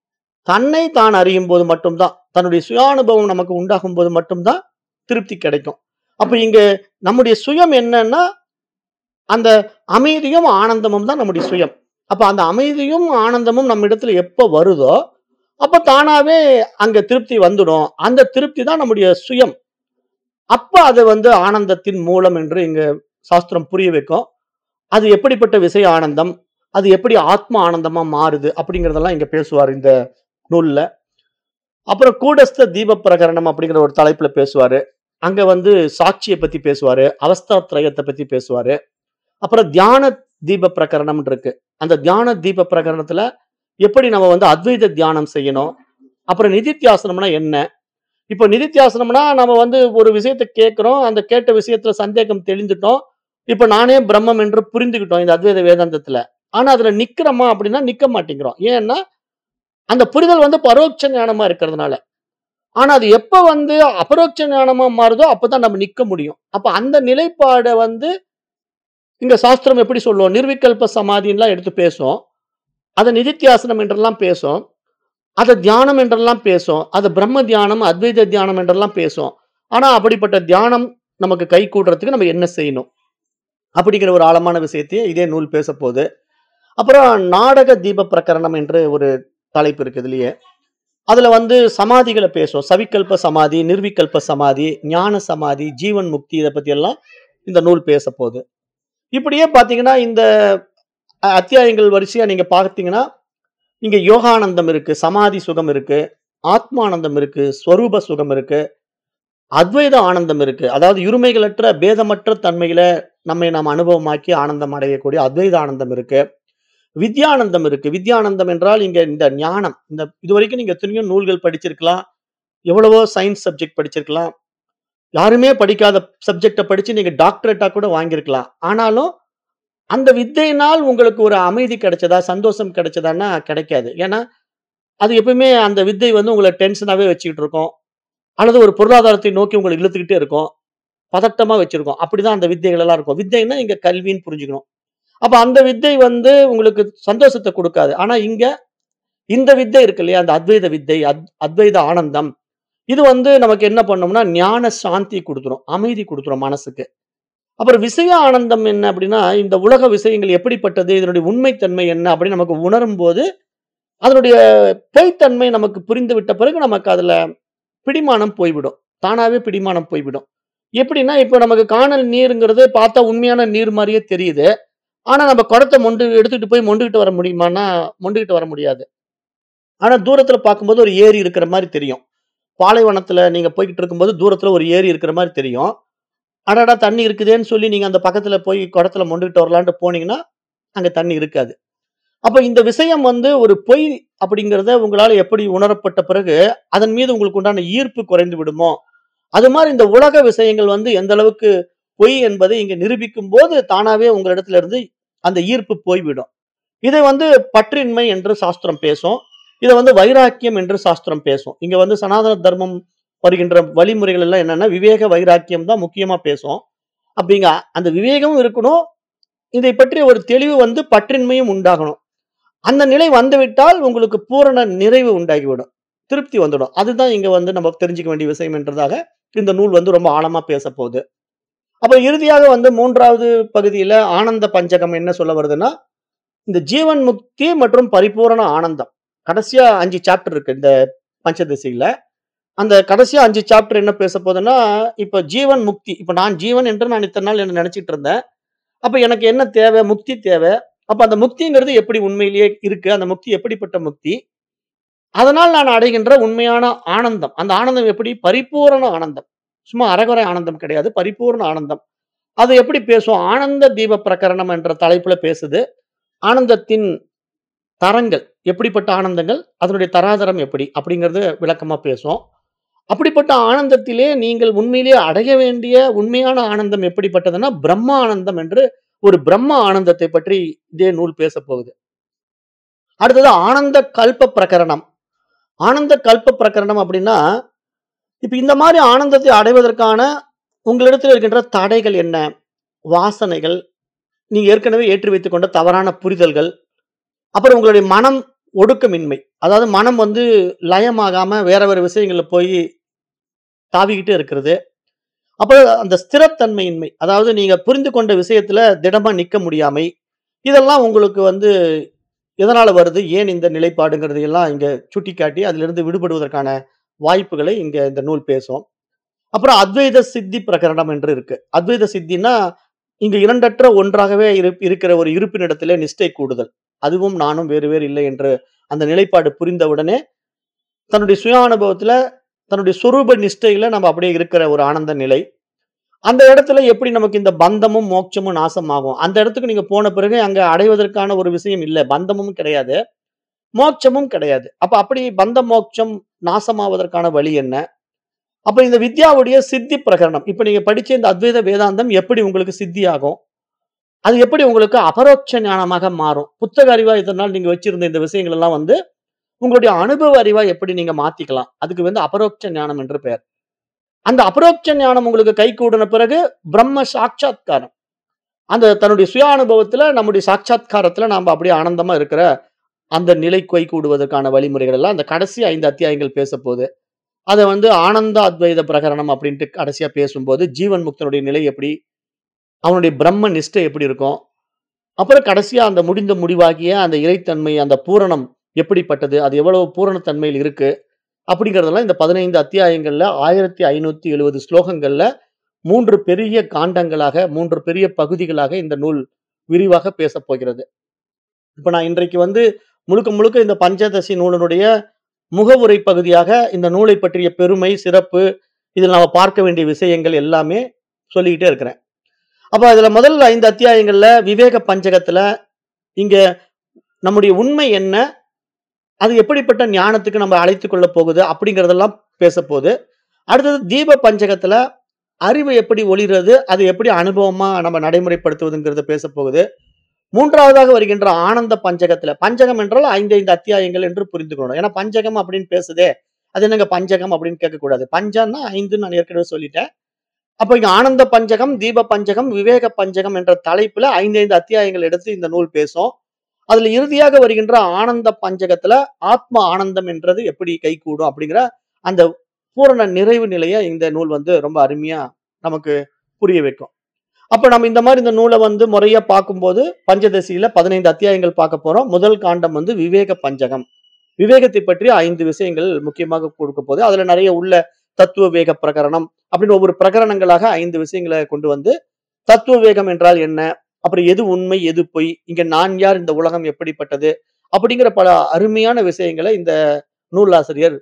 தன்னை தான் அறியும் போது மட்டும்தான் தன்னுடைய சுயானுபவம் நமக்கு உண்டாகும் போது மட்டும்தான் திருப்தி கிடைக்கும் அப்ப இங்க நம்முடைய சுயம் என்னன்னா அந்த அமைதியும் ஆனந்தமும் தான் நம்முடைய சுயம் அப்ப அந்த அமைதியும் ஆனந்தமும் நம்ம இடத்துல எப்ப வருதோ அப்ப தானாவே அங்க திருப்தி வந்துடும் அந்த திருப்தி தான் நம்முடைய சுயம் அப்ப அது வந்து ஆனந்தத்தின் மூலம் என்று இங்க சாஸ்திரம் புரிய வைக்கும் அது எப்படிப்பட்ட விஷய ஆனந்தம் அது எப்படி ஆத்ம ஆனந்தமா மாறுது அப்படிங்கறதெல்லாம் இங்க பேசுவார் இந்த நூல்ல அப்புறம் கூடஸ்த தீப பிரகரணம் அப்படிங்கிற ஒரு தலைப்புல பேசுவாரு அங்க வந்து சாட்சியை பத்தி பேசுவாரு அவஸ்தா திரயத்தை பத்தி பேசுவாரு அப்புறம் தியான தீப பிரகரணம் இருக்கு அந்த தியான தீப பிரகரணத்துல எப்படி நம்ம வந்து அத்வைத தியானம் செய்யணும் அப்புறம் நிதித்தியாசனம்னா என்ன இப்போ நிதித்தியாசனம்னா நம்ம வந்து ஒரு விஷயத்தை கேட்கிறோம் அந்த கேட்ட விஷயத்துல சந்தேகம் தெளிந்துட்டோம் இப்போ நானே பிரம்மம் என்று புரிந்துகிட்டோம் இந்த அத்வைத வேதாந்தத்துல ஆனா அதுல நிக்கிறோமா அப்படின்னா நிக்க மாட்டேங்கிறோம் ஏன்னா அந்த புரிதல் வந்து பரோட்ச ஞானமா இருக்கிறதுனால ஆனா அது எப்ப வந்து அபரோட்ச ஞானமா மாறுதோ அப்பதான் நம்ம நிக்க முடியும் அப்ப அந்த நிலைப்பாடை வந்து இங்க சாஸ்திரம் எப்படி சொல்லுவோம் நிர்விகல்ப சமாதின்லாம் எடுத்து பேசும் அதை நிதித்தியாசனம் என்றெல்லாம் பேசும் அதை தியானம் என்றெல்லாம் பேசும் அது பிரம்ம தியானம் அத்வைத தியானம் என்றெல்லாம் பேசும் ஆனா அப்படிப்பட்ட தியானம் நமக்கு கை கூடுறதுக்கு நம்ம என்ன செய்யணும் அப்படிங்கிற ஒரு ஆழமான விஷயத்தையே இதே நூல் பேச போகுது அப்புறம் நாடக தீப பிரகரணம் என்று ஒரு தலைப்பு இருக்கு இதுலயே அதுல வந்து சமாதிகளை பேசும் சவிகல்ப சமாதி நிர்விகல்ப சமாதி ஞான சமாதி ஜீவன் முக்தி இதை பத்தி எல்லாம் இந்த நூல் பேச போகுது இப்படியே பாத்தீங்கன்னா இந்த அஹ், அத்தியாயங்கள் வரிசையா நீங்க பார்த்தீங்கன்னா இங்க யோகானந்தம் இருக்கு சமாதி சுகம் இருக்கு ஆத்மானந்தம் இருக்கு ஸ்வரூப சுகம் இருக்கு அத்வைத ஆனந்தம் இருக்கு அதாவது இருமைகளற்ற பேதமற்ற தன்மையில நம்மை நாம் அனுபவமாக்கி ஆனந்தம் அடையக்கூடிய அத்வைத ஆனந்தம் இருக்கு வித்யானந்தம் இருக்கு வித்யானந்தம் என்றால் இங்க இந்த ஞானம் இந்த இது வரைக்கும் நீங்க எத்தனையோ நூல்கள் படிச்சிருக்கலாம் எவ்வளவோ சயின்ஸ் சப்ஜெக்ட் படிச்சிருக்கலாம் யாருமே படிக்காத சப்ஜெக்டை படிச்சு நீங்க டாக்டரேட்டா கூட வாங்கியிருக்கலாம் ஆனாலும் அந்த வித்தையினால் உங்களுக்கு ஒரு அமைதி கிடைச்சதா சந்தோஷம் கிடைச்சதான்னா கிடைக்காது ஏன்னா அது எப்பவுமே அந்த வித்தை வந்து உங்களை டென்ஷனாவே வச்சுக்கிட்டு இருக்கும் அல்லது ஒரு பொருளாதாரத்தை நோக்கி உங்களை இழுத்துக்கிட்டே இருக்கும் பதட்டமா வச்சிருக்கோம் அப்படிதான் அந்த வித்தைகள் எல்லாம் இருக்கும் வித்தைன்னா இங்க கல்வின்னு புரிஞ்சுக்கணும் அப்ப அந்த வித்தை வந்து உங்களுக்கு சந்தோஷத்தை கொடுக்காது ஆனா இங்க இந்த வித்தை இருக்கு இல்லையா அந்த அத்வைத வித்தை அத் அத்வைத ஆனந்தம் இது வந்து நமக்கு என்ன பண்ணும்னா ஞான சாந்தி கொடுத்துரும் அமைதி கொடுத்துரும் மனசுக்கு அப்புறம் விஷய ஆனந்தம் என்ன அப்படின்னா இந்த உலக விஷயங்கள் எப்படிப்பட்டது இதனுடைய உண்மைத்தன்மை என்ன அப்படின்னு நமக்கு உணரும் போது அதனுடைய பொய்த்தன்மை நமக்கு புரிந்து விட்ட பிறகு நமக்கு அதுல பிடிமானம் போய்விடும் தானாவே பிடிமானம் போய்விடும் எப்படின்னா இப்போ நமக்கு காணல் நீருங்கிறது பார்த்தா உண்மையான நீர் மாதிரியே தெரியுது ஆனா நம்ம குடத்தை மொண்டு எடுத்துட்டு போய் மொண்டுகிட்டு வர முடியுமான்னா மொண்டுகிட்டு வர முடியாது ஆனா தூரத்துல பார்க்கும்போது ஒரு ஏரி இருக்கிற மாதிரி தெரியும் பாலைவனத்துல நீங்க போய்கிட்டு இருக்கும்போது தூரத்துல ஒரு ஏரி இருக்கிற மாதிரி தெரியும் அடடா தண்ணி இருக்குதேன்னு சொல்லி நீங்க அந்த பக்கத்துல போய் குடத்துல மொண்டுகிட்டு வரலான்ட்டு போனீங்கன்னா அங்க தண்ணி இருக்காது அப்ப இந்த விஷயம் வந்து ஒரு பொய் அப்படிங்கிறத உங்களால எப்படி உணரப்பட்ட பிறகு அதன் மீது உங்களுக்கு உண்டான ஈர்ப்பு குறைந்து விடுமோ அது மாதிரி இந்த உலக விஷயங்கள் வந்து எந்த அளவுக்கு பொய் என்பதை இங்க நிரூபிக்கும் போது தானாவே உங்களிடத்துல இருந்து அந்த ஈர்ப்பு போய்விடும் இதை வந்து பற்றின்மை என்று சாஸ்திரம் பேசும் இதை வந்து வைராக்கியம் என்று சாஸ்திரம் பேசும் இங்க வந்து சனாதன தர்மம் வருகின்ற வழிமுறைகள் எல்லாம் என்னன்னா விவேக வைராக்கியம் தான் முக்கியமா பேசும் அப்படிங்க அந்த விவேகமும் இருக்கணும் இதை பற்றி ஒரு தெளிவு வந்து பற்றின்மையும் உண்டாகணும் அந்த நிலை வந்துவிட்டால் உங்களுக்கு பூரண நிறைவு உண்டாகிவிடும் திருப்தி வந்துடும் அதுதான் இங்க வந்து நம்ம தெரிஞ்சுக்க வேண்டிய விஷயம் என்றதாக இந்த நூல் வந்து ரொம்ப ஆழமா பேச போகுது அப்ப இறுதியாக வந்து மூன்றாவது பகுதியில ஆனந்த பஞ்சகம் என்ன சொல்ல வருதுன்னா இந்த ஜீவன் முக்தி மற்றும் பரிபூரண ஆனந்தம் கடைசியா அஞ்சு சாப்டர் இருக்கு இந்த பஞ்சதசியில அந்த கடைசியா அஞ்சு சாப்டர் என்ன பேச போகுதுன்னா இப்ப ஜீவன் முக்தி இப்ப நான் ஜீவன் என்று நான் இத்தனை நாள் என்ன நினைச்சிட்டு இருந்தேன் அப்ப எனக்கு என்ன தேவை முக்தி தேவை அப்ப அந்த முக்திங்கிறது எப்படி உண்மையிலேயே இருக்கு அந்த முக்தி எப்படிப்பட்ட முக்தி அதனால் நான் அடைகின்ற உண்மையான ஆனந்தம் அந்த ஆனந்தம் எப்படி பரிபூரண ஆனந்தம் சும்மா அறகுறை ஆனந்தம் கிடையாது பரிபூர்ண ஆனந்தம் அது எப்படி பேசும் ஆனந்த தீப பிரகரணம் என்ற தலைப்புல பேசுது ஆனந்தத்தின் தரங்கள் எப்படிப்பட்ட ஆனந்தங்கள் அதனுடைய தராதரம் எப்படி அப்படிங்கறது விளக்கமா பேசும் அப்படிப்பட்ட ஆனந்தத்திலே நீங்கள் உண்மையிலேயே அடைய வேண்டிய உண்மையான ஆனந்தம் எப்படிப்பட்டதுன்னா பிரம்ம ஆனந்தம் என்று ஒரு பிரம்ம ஆனந்தத்தை பற்றி இதே நூல் பேச போகுது அடுத்தது ஆனந்த கல்ப பிரகரணம் ஆனந்த கல்ப பிரகரணம் அப்படின்னா இப்ப இந்த மாதிரி ஆனந்தத்தை அடைவதற்கான உங்களிடத்தில் இருக்கின்ற தடைகள் என்ன வாசனைகள் நீங்க ஏற்கனவே ஏற்றி வைத்துக் கொண்ட தவறான புரிதல்கள் அப்புறம் உங்களுடைய மனம் ஒடுக்கமின்மை அதாவது மனம் வந்து லயமாகாம வேற வேற விஷயங்கள்ல போய் தாவிக்கிட்டே இருக்கிறது அப்புறம் அந்த ஸ்திரத்தன்மையின்மை அதாவது நீங்க புரிந்து கொண்ட விஷயத்துல திடமா நிக்க முடியாமை இதெல்லாம் உங்களுக்கு வந்து எதனால வருது ஏன் இந்த நிலைப்பாடுங்கிறது எல்லாம் இங்க சுட்டிக்காட்டி அதிலிருந்து விடுபடுவதற்கான வாய்ப்புகளை இங்க இந்த நூல் பேசும் அப்புறம் அத்வைத சித்தி பிரகரணம் என்று இருக்கு அத்வைத சித்தின்னா இங்க இரண்டற்ற ஒன்றாகவே இரு- இருக்கிற ஒரு இருப்பினிடத்திலே நிஷ்டை கூடுதல் அதுவும் நானும் வேறு வேறு இல்லை என்று அந்த நிலைப்பாடு புரிந்தவுடனே தன்னுடைய சுய அனுபவத்துல தன்னுடைய சொரூப நிஷ்டையில நம்ம அப்படியே இருக்கிற ஒரு ஆனந்த நிலை அந்த இடத்துல எப்படி நமக்கு இந்த பந்தமும் மோட்சமும் நாசமாகும் அந்த இடத்துக்கு நீங்க போன பிறகு அங்க அடைவதற்கான ஒரு விஷயம் இல்லை பந்தமும் கிடையாது மோட்சமும் கிடையாது அப்ப அப்படி பந்த மோட்சம் நாசமாவதற்கான வழி என்ன அப்ப இந்த வித்யாவுடைய சித்தி பிரகரணம் இப்ப நீங்க படிச்ச இந்த அத்வைத வேதாந்தம் எப்படி உங்களுக்கு சித்தி ஆகும் அது எப்படி உங்களுக்கு அபரோட்ச ஞானமாக மாறும் புத்தக அறிவா இதனால் நீங்க வச்சிருந்த இந்த விஷயங்கள் எல்லாம் வந்து உங்களுடைய அனுபவ அறிவா எப்படி நீங்க மாத்திக்கலாம் அதுக்கு வந்து அபரோட்ச ஞானம் என்று பெயர் அந்த அபரோட்ச ஞானம் உங்களுக்கு கை கூடின பிறகு பிரம்ம சாட்சாத்காரம் அந்த தன்னுடைய சுய அனுபவத்துல நம்முடைய சாட்சாத்காரத்துல நாம அப்படியே ஆனந்தமா இருக்கிற அந்த நிலை கை கூடுவதற்கான வழிமுறைகள் எல்லாம் அந்த கடைசி ஐந்து அத்தியாயங்கள் பேச போகுது அதை வந்து ஆனந்த அத்வைத பிரகரணம் அப்படின்ட்டு கடைசியா பேசும்போது ஜீவன் முக்தனுடைய நிலை எப்படி அவனுடைய பிரம்ம நிஷ்டை எப்படி இருக்கும் அப்புறம் கடைசியா அந்த முடிந்த முடிவாகிய அந்த இறைத்தன்மை அந்த பூரணம் எப்படிப்பட்டது அது எவ்வளவு பூரணத்தன்மையில் இருக்கு அப்படிங்கறதெல்லாம் இந்த பதினைந்து அத்தியாயங்கள்ல ஆயிரத்தி ஐநூத்தி எழுபது ஸ்லோகங்கள்ல மூன்று பெரிய காண்டங்களாக மூன்று பெரிய பகுதிகளாக இந்த நூல் விரிவாக பேசப் போகிறது இப்ப நான் இன்றைக்கு வந்து முழுக்க முழுக்க இந்த பஞ்சதசி நூலினுடைய முகவுரை பகுதியாக இந்த நூலை பற்றிய பெருமை சிறப்பு இதில் நாம பார்க்க வேண்டிய விஷயங்கள் எல்லாமே சொல்லிக்கிட்டே இருக்கிறேன் அப்ப அதுல முதல் ஐந்து அத்தியாயங்கள்ல விவேக பஞ்சகத்துல இங்க நம்முடைய உண்மை என்ன அது எப்படிப்பட்ட ஞானத்துக்கு நம்ம அழைத்து கொள்ள போகுது அப்படிங்கறதெல்லாம் பேச போகுது அடுத்தது தீப பஞ்சகத்துல அறிவு எப்படி ஒளிர்றது அது எப்படி அனுபவமா நம்ம நடைமுறைப்படுத்துவதுங்கிறத பேச போகுது மூன்றாவதாக வருகின்ற ஆனந்த பஞ்சகத்துல பஞ்சகம் என்றால் ஐந்து ஐந்து அத்தியாயங்கள் என்று புரிந்துக்கணும் ஏன்னா பஞ்சகம் அப்படின்னு பேசுதே அது என்னங்க பஞ்சகம் அப்படின்னு கேட்கக்கூடாது பஞ்சம்னா ஐந்துன்னு நான் ஏற்கனவே சொல்லிட்டேன் அப்ப இங்க ஆனந்த பஞ்சகம் தீப பஞ்சகம் விவேக பஞ்சகம் என்ற தலைப்புல ஐந்து ஐந்து அத்தியாயங்கள் எடுத்து இந்த நூல் பேசும் அதுல இறுதியாக வருகின்ற ஆனந்த பஞ்சகத்துல ஆத்ம ஆனந்தம் என்றது எப்படி கைகூடும் அப்படிங்கிற அந்த பூரண நிறைவு நிலையை இந்த நூல் வந்து ரொம்ப அருமையா நமக்கு புரிய வைக்கும் அப்ப நம்ம இந்த மாதிரி இந்த நூலை வந்து முறையா பார்க்கும்போது பஞ்சதசியில பதினைந்து அத்தியாயங்கள் பார்க்க போறோம் முதல் காண்டம் வந்து விவேக பஞ்சகம் விவேகத்தை பற்றி ஐந்து விஷயங்கள் முக்கியமாக கொடுக்க போகுது அதுல நிறைய உள்ள தத்துவ வேக பிரகரணம் அப்படின்னு ஒவ்வொரு பிரகரணங்களாக ஐந்து விஷயங்களை கொண்டு வந்து தத்துவ வேகம் என்றால் என்ன அப்புறம் எது உண்மை எது பொய் இங்க நான் யார் இந்த உலகம் எப்படிப்பட்டது அப்படிங்கிற பல அருமையான விஷயங்களை இந்த நூலாசிரியர்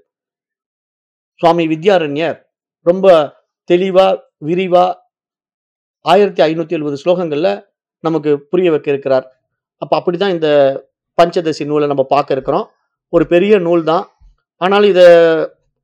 சுவாமி வித்யாரண்யர் ரொம்ப தெளிவா விரிவா ஆயிரத்தி ஐநூத்தி எழுபது ஸ்லோகங்கள்ல நமக்கு புரிய வைக்க இருக்கிறார் அப்ப அப்படிதான் இந்த பஞ்சதசி நூலை நம்ம பார்க்க இருக்கிறோம் ஒரு பெரிய நூல் தான் ஆனால் இதை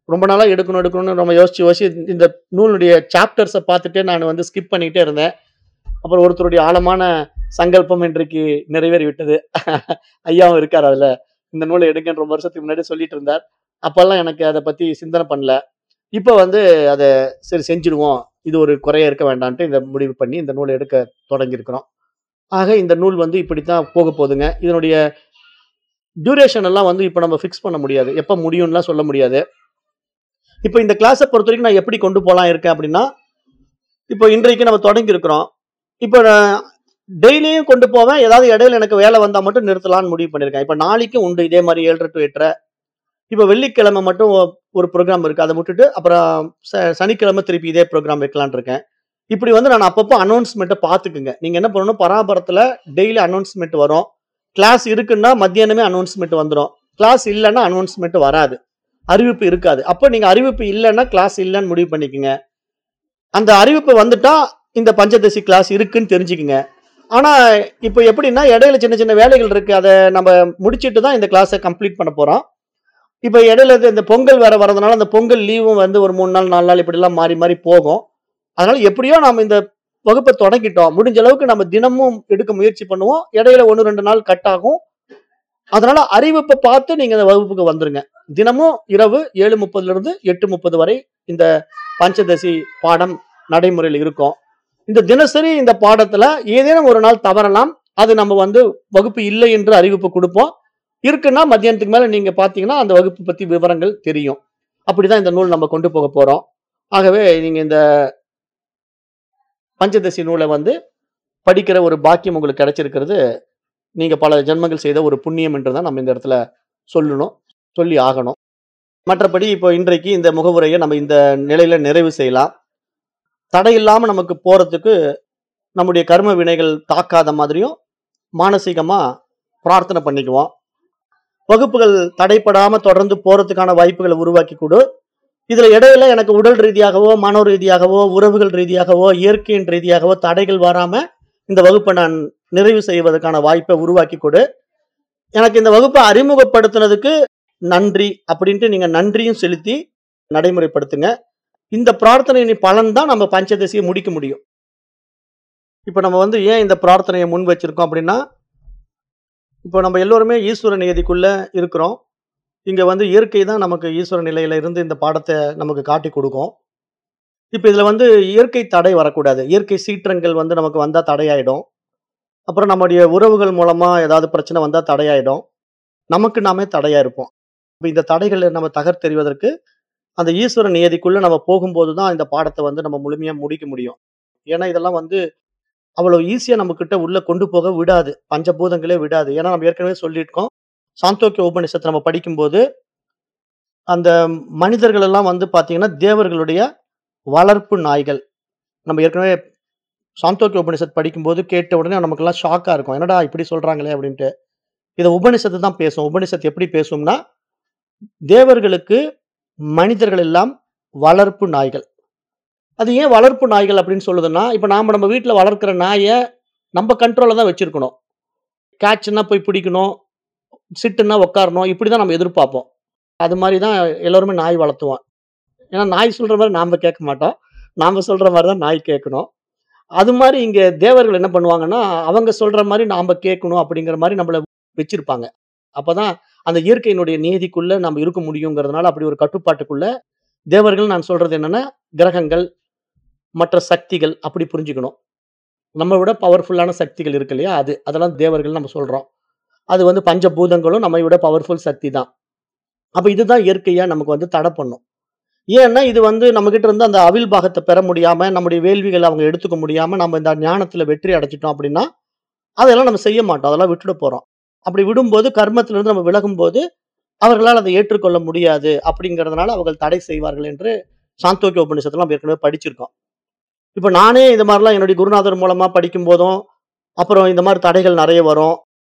ரொம்ப நாளா எடுக்கணும் எடுக்கணும்னு நம்ம யோசிச்சு யோசிச்சு இந்த நூலுடைய சாப்டர்ஸை பார்த்துட்டே நான் வந்து ஸ்கிப் பண்ணிக்கிட்டே இருந்தேன் அப்புறம் ஒருத்தருடைய ஆழமான சங்கல்பம் இன்றைக்கு நிறைவேறி விட்டது ஐயாவும் இருக்கார் அதுல இந்த நூலை எடுங்கன்னு ரொம்ப வருஷத்துக்கு முன்னாடி சொல்லிட்டு இருந்தார் அப்பெல்லாம் எனக்கு அதை பத்தி சிந்தனை பண்ணல இப்போ வந்து அதை சரி செஞ்சிடுவோம் இது ஒரு குறைய இருக்க வேண்டான்ட்டு இந்த முடிவு பண்ணி இந்த நூலை எடுக்க தொடங்கியிருக்கிறோம் ஆக இந்த நூல் வந்து இப்படித்தான் போக போகுதுங்க இதனுடைய டியூரேஷன் எல்லாம் வந்து இப்போ நம்ம ஃபிக்ஸ் பண்ண முடியாது எப்போ முடியும்லாம் சொல்ல முடியாது இப்போ இந்த கிளாஸை பொறுத்த வரைக்கும் நான் எப்படி கொண்டு போகலாம் இருக்கேன் அப்படின்னா இப்போ இன்றைக்கு நம்ம தொடங்கி இருக்கிறோம் இப்போ டெய்லியும் கொண்டு போவேன் ஏதாவது இடையில எனக்கு வேலை வந்தால் மட்டும் நிறுத்தலாம்னு முடிவு பண்ணியிருக்கேன் இப்போ நாளைக்கும் உண்டு இதே மாதிரி ஏழரை டு எட்டரை இப்போ வெள்ளிக்கிழமை மட்டும் ஒ- ஒரு ப்ரோக்ராம் இருக்கு அதை விட்டுட்டு அப்புறம் ச- சனிக்கிழமை திருப்பி இதே ப்ரோக்ராம் வைக்கலாம்னு இருக்கேன் இப்படி வந்து நான் அப்பப்போ அனௌன்ஸ்மெண்ட்டை பார்த்துக்குங்க நீங்கள் என்ன பண்ணணும் பராபரத்தில் டெய்லி அனௌன்ஸ்மெண்ட் வரும் கிளாஸ் இருக்குன்னா மத்தியானமே அனௌன்ஸ்மெண்ட் வந்துடும் கிளாஸ் இல்லைன்னா அனௌன்ஸ்மெண்ட் வராது அறிவிப்பு இருக்காது அப்போ நீங்கள் அறிவிப்பு இல்லைன்னா கிளாஸ் இல்லைன்னு முடிவு பண்ணிக்கோங்க அந்த அறிவிப்பு வந்துட்டா இந்த பஞ்சதசி கிளாஸ் இருக்குன்னு தெரிஞ்சுக்குங்க ஆனா இப்போ எப்படின்னா இடையில சின்ன சின்ன வேலைகள் இருக்கு அதை நம்ம முடிச்சிட்டு தான் இந்த கிளாஸை கம்ப்ளீட் பண்ண போறோம் இப்போ இடையில இது இந்த பொங்கல் வேற வரதுனால அந்த பொங்கல் லீவும் வந்து ஒரு மூணு நாள் நாலு நாள் இப்படிலாம் மாறி மாறி போகும் அதனால எப்படியோ நம்ம இந்த வகுப்பை தொடங்கிட்டோம் முடிஞ்ச அளவுக்கு நம்ம தினமும் எடுக்க முயற்சி பண்ணுவோம் இடையில ஒன்று ரெண்டு நாள் கட் ஆகும் அதனால அறிவிப்பை பார்த்து நீங்க இந்த வகுப்புக்கு வந்துருங்க தினமும் இரவு ஏழு முப்பதுல இருந்து எட்டு முப்பது வரை இந்த பஞ்சதசி பாடம் நடைமுறையில் இருக்கும் இந்த தினசரி இந்த பாடத்துல ஏதேனும் ஒரு நாள் தவறலாம் அது நம்ம வந்து வகுப்பு இல்லை என்று அறிவிப்பு கொடுப்போம் இருக்குன்னா மத்தியானத்துக்கு மேல நீங்க பாத்தீங்கன்னா அந்த வகுப்பு பத்தி விவரங்கள் தெரியும் அப்படிதான் இந்த நூல் நம்ம கொண்டு போக போறோம் ஆகவே நீங்க இந்த பஞ்சதசி நூலை வந்து படிக்கிற ஒரு பாக்கியம் உங்களுக்கு கிடைச்சிருக்கிறது நீங்க பல ஜென்மங்கள் செய்த ஒரு புண்ணியம் என்று தான் நம்ம இந்த இடத்துல சொல்லணும் சொல்லி ஆகணும் மற்றபடி இப்போ இன்றைக்கு இந்த முகவுரையை நம்ம இந்த நிலையில நிறைவு செய்யலாம் தடை இல்லாம நமக்கு போறதுக்கு நம்முடைய கர்ம வினைகள் தாக்காத மாதிரியும் மானசீகமா பிரார்த்தனை பண்ணிக்குவோம் வகுப்புகள் தடைப்படாம தொடர்ந்து போறதுக்கான வாய்ப்புகளை உருவாக்கி கொடு இதுல இடையில எனக்கு உடல் ரீதியாகவோ மனோ ரீதியாகவோ உறவுகள் ரீதியாகவோ இயற்கையின் ரீதியாகவோ தடைகள் வராம இந்த வகுப்பை நான் நிறைவு செய்வதற்கான வாய்ப்பை உருவாக்கி கொடு எனக்கு இந்த வகுப்பை அறிமுகப்படுத்தினதுக்கு நன்றி அப்படின்ட்டு நீங்க நன்றியும் செலுத்தி நடைமுறைப்படுத்துங்க இந்த பிரார்த்தனையின் பலன் தான் நம்ம பஞ்சதசியை முடிக்க முடியும் இப்போ நம்ம வந்து ஏன் இந்த பிரார்த்தனையை முன் வச்சிருக்கோம் அப்படின்னா இப்போ நம்ம எல்லோருமே ஈஸ்வர நியதிக்குள்ள இருக்கிறோம் இங்க வந்து இயற்கை தான் நமக்கு ஈஸ்வர நிலையில இருந்து இந்த பாடத்தை நமக்கு காட்டி கொடுக்கும் இப்போ இதுல வந்து இயற்கை தடை வரக்கூடாது இயற்கை சீற்றங்கள் வந்து நமக்கு வந்தா தடையாயிடும் அப்புறம் நம்முடைய உறவுகள் மூலமா ஏதாவது பிரச்சனை வந்தா தடையாயிடும் நமக்கு நாமே தடையா இருப்போம் இப்போ இந்த தடைகளை நம்ம தகர்த்தெறிவதற்கு அந்த ஈஸ்வர நியதிக்குள்ள நம்ம போகும்போது தான் இந்த பாடத்தை வந்து நம்ம முழுமையா முடிக்க முடியும் ஏன்னா இதெல்லாம் வந்து அவ்வளவு ஈஸியா நம்ம கிட்ட உள்ள கொண்டு போக விடாது பஞ்சபூதங்களே விடாது ஏன்னா நம்ம ஏற்கனவே சொல்லியிருக்கோம் சாந்தோக்கிய உபநிஷத்தை நம்ம படிக்கும்போது அந்த மனிதர்கள் எல்லாம் வந்து பாத்தீங்கன்னா தேவர்களுடைய வளர்ப்பு நாய்கள் நம்ம ஏற்கனவே சாந்தோக்கிய உபனிஷத் படிக்கும்போது கேட்ட உடனே நமக்கெல்லாம் ஷாக்கா இருக்கும் என்னடா இப்படி சொல்றாங்களே அப்படின்ட்டு இதை உபனிஷத்து தான் பேசும் உபனிஷத்து எப்படி பேசும்னா தேவர்களுக்கு மனிதர்கள் எல்லாம் வளர்ப்பு நாய்கள் அது ஏன் வளர்ப்பு நாய்கள் அப்படின்னு சொல்லுதுன்னா இப்போ நாம நம்ம வீட்டில் வளர்க்குற நாயை நம்ம கண்ட்ரோலில் தான் வச்சிருக்கணும் கேட்ச்னா போய் பிடிக்கணும் சிட்டுன்னா உட்காரணும் இப்படி தான் நம்ம எதிர்பார்ப்போம் அது மாதிரி தான் எல்லாருமே நாய் வளர்த்துவோம் ஏன்னா நாய் சொல்ற மாதிரி நாம கேட்க மாட்டோம் நாம சொல்ற மாதிரி தான் நாய் கேட்கணும் அது மாதிரி இங்க தேவர்கள் என்ன பண்ணுவாங்கன்னா அவங்க சொல்ற மாதிரி நாம கேட்கணும் அப்படிங்கிற மாதிரி நம்மள வச்சிருப்பாங்க அப்பதான் அந்த இயற்கையினுடைய நீதிக்குள்ள நம்ம இருக்க முடியுங்கிறதுனால அப்படி ஒரு கட்டுப்பாட்டுக்குள்ள தேவர்கள் நான் சொல்றது என்னன்னா கிரகங்கள் மற்ற சக்திகள் அப்படி புரிஞ்சுக்கணும் நம்ம விட பவர்ஃபுல்லான சக்திகள் இருக்கு இல்லையா அது அதெல்லாம் தேவர்கள் நம்ம சொல்றோம் அது வந்து பஞ்சபூதங்களும் நம்மை விட பவர்ஃபுல் சக்தி தான் அப்ப இதுதான் இயற்கையா நமக்கு வந்து தடை பண்ணும் ஏன்னா இது வந்து நம்ம கிட்ட இருந்து அந்த அவில் பாகத்தை பெற முடியாம நம்முடைய வேள்விகளை அவங்க எடுத்துக்க முடியாம நம்ம இந்த ஞானத்துல வெற்றி அடைச்சிட்டோம் அப்படின்னா அதெல்லாம் நம்ம செய்ய மாட்டோம் அதெல்லாம் விட்டுட போறோம் அப்படி விடும்போது கர்மத்துல இருந்து நம்ம விலகும் போது அவர்களால் அதை ஏற்றுக்கொள்ள முடியாது அப்படிங்கிறதுனால அவர்கள் தடை செய்வார்கள் என்று சாந்தோக்கிய உபநிஷத்துல நம்ம ஏற்கனவே படிச்சிருக்கோம் இப்போ நானே இந்த மாதிரிலாம் என்னுடைய குருநாதர் மூலமா படிக்கும் போதும் அப்புறம் இந்த மாதிரி தடைகள் நிறைய வரும்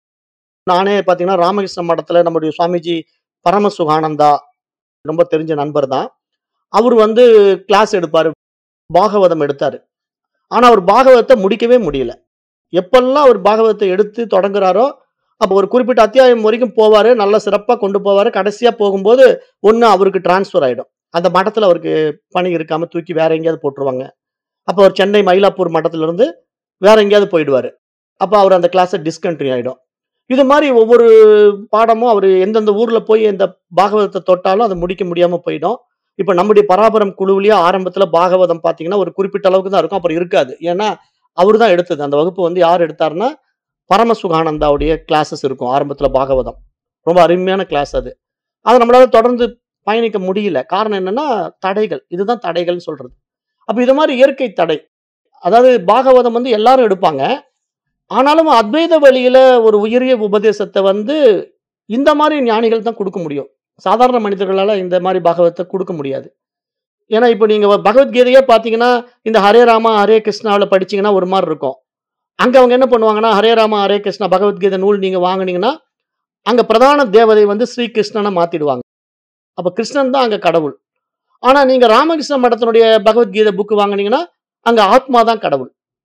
நானே பார்த்தீங்கன்னா ராமகிருஷ்ண மடத்துல நம்முடைய சுவாமிஜி பரம சுகானந்தா ரொம்ப தெரிஞ்ச நண்பர் தான் அவர் வந்து கிளாஸ் எடுப்பாரு பாகவதம் எடுத்தாரு ஆனா அவர் பாகவதத்தை முடிக்கவே முடியல எப்பெல்லாம் அவர் பாகவதத்தை எடுத்து தொடங்குறாரோ அப்போ ஒரு குறிப்பிட்ட அத்தியாயம் வரைக்கும் போவாரு நல்ல சிறப்பா கொண்டு போவாரு கடைசியா போகும்போது ஒண்ணு அவருக்கு டிரான்ஸ்ஃபர் ஆயிடும் அந்த மடத்துல அவருக்கு பணி இருக்காம தூக்கி வேற எங்கேயாவது போட்டுருவாங்க. அப்ப அவர் சென்னை மயிலாப்பூர் மடத்துல இருந்து வேற எங்கேயாவது போயிடுவாரு. அப்ப அவர் அந்த கிளாஸ டிஸ்கன்டின்யூ ஆயிடும். இது மாரி ஒவ்வொரு பாடமும் அவரு எந்தெந்த ஊர்ல போய் இந்த பாகவதத்த தொட்டாலும் அத முடிக்க முடியாம போயிடும். இப்ப நம்முடைய பராபரம் குழுவிலேயே ஆரம்பத்துல பாகவதம் பார்த்தீங்கன்னா, ஒரு குறிப்பிட்ட அளவுக்கு தான் இருக்கும். அப்புறம் இருக்காது. ஏன்னா, அவரு தான் எடுத்தது. அந்த வகுப்பு வந்து யார் எடுத்தாருன்னா, பரமசுகானந்தாவுடைய கிளாஸஸ் இருக்கும் ஆரம்பத்துல பாகவதம். ரொம்ப அருமையான கிளாஸ் அது. அத நம்மளால தொடர்ந்து பயணிக்க முடியல. காரணம் என்னன்னா, தடைகள். இதுதான் தடைகள்னு சொல்றது. அப்ப இது மாரி இயற்கை தடை. அதாவது பாகவதம் வந்து எல்லாரும் எடுப்பாங்க. ஆனாலும் அத்வைத வழியில ஒரு உயரிய உபதேசத்த வந்து இந்த மாரி ஞானிகள் தான் குடுக்க முடியும். சாதாரண மனிதர்களால இந்த மாரி பாகவதத்த குடுக்க முடியாது. ஏன்னா, இப்ப நீங்க பகவத்கீதையே பார்த்தீங்கன்னா, இந்த ஹரே ராமா, ஹரே கிருஷ்ணாவுல படிச்சீங்கன்னா ஒரு மாரி இருக்கும். அங்க அவங்க என்ன பண்ணுவாங்கன்னா, ஹரே ராமா, ஹரே கிருஷ்ணா பகவத்கீதை நூல் நீங்க வாங்குனீங்கன்னா, அங்க பிரதான தேவதை வந்து ஸ்ரீ கிருஷ்ணனா மாத்திடுவாங்க. அப்ப கிருஷ்ணன் தான் அங்க கடவுள். ஆனா நீங்க ராமகிருஷ்ண மடத்தினுடைய பகவத்கீதை புக் வாங்குனீங்கன்னா, அங்க ஆத்மா தான் கடவுள்.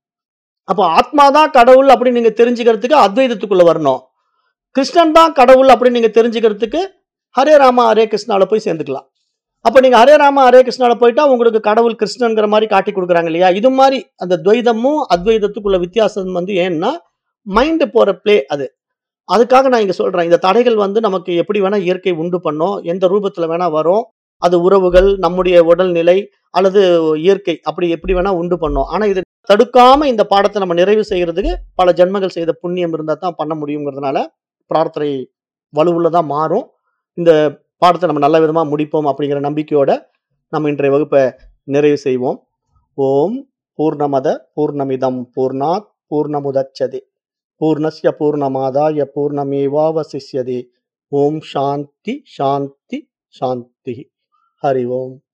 அப்ப ஆத்மா தான் கடவுள் அப்படின்னு நீங்க தெரிஞ்சுக்கிறதுக்கு அத்வைதத்துக்குள்ள வரணும். கிருஷ்ணன் தான் கடவுள் அப்படின்னு நீங்க தெரிஞ்சுக்கிறதுக்கு ஹரே ராமா, ஹரே கிருஷ்ணால போய் சேர்ந்துக்கலாம். அப்ப நீங்க ஹரே ராமா, ஹரே கிருஷ்ணால போயிட்டா உங்களுக்கு கடவுள் கிருஷ்ணன்ங்கிற மாரி காட்டிக் குடுக்குறாங்க இல்லையா? இது மாரி அந்த துவைதமும், அத்வைதத்துக்குள்ள வித்தியாசம் வந்து ஏன்னா, மைண்ட் போற பிளே அது. அதுக்காக நான் இங்க சொல்றேன். இந்த தடைகள் வந்து நமக்கு எப்படி வேணா இயற்கை உண்டு பண்ணும். எந்த ரூபத்துல வேணா வரும். அது உறவுகள், நம்முடைய உடல்நிலை அல்லது இயற்கை அப்படி எப்படி வேணா உண்டு பண்ணும். ஆனா இத தடுக்காம இந்த பாடத்த நம்ம நிறைவு செய்யறதுக்கு பல ஜென்மங்கள் செய்த புண்ணியம் இருந்தா தான் பண்ண முடியுங்கிறதுனால, பிரார்த்தனை வலுவுள்ளதா மாறும். இந்த பாடத்த நம்ம நல்ல விதமா முடிப்போம் அப்படிங்கிற நம்பிக்கையோட, நம்ம இன்றைய வகுப்ப நிறைவு செய்வோம். ஓம் பூர்ணமத பூர்ணமிதம் பூர்ணாத் பூர்ணமுதச்யதே பூர்ணஸ்ய பூர்ணமாதாய பூர்ணமேவாவசிஷ்யதே ஓம் சாந்தி, சாந்தி, சாந்தி. ஹரி ஓம்.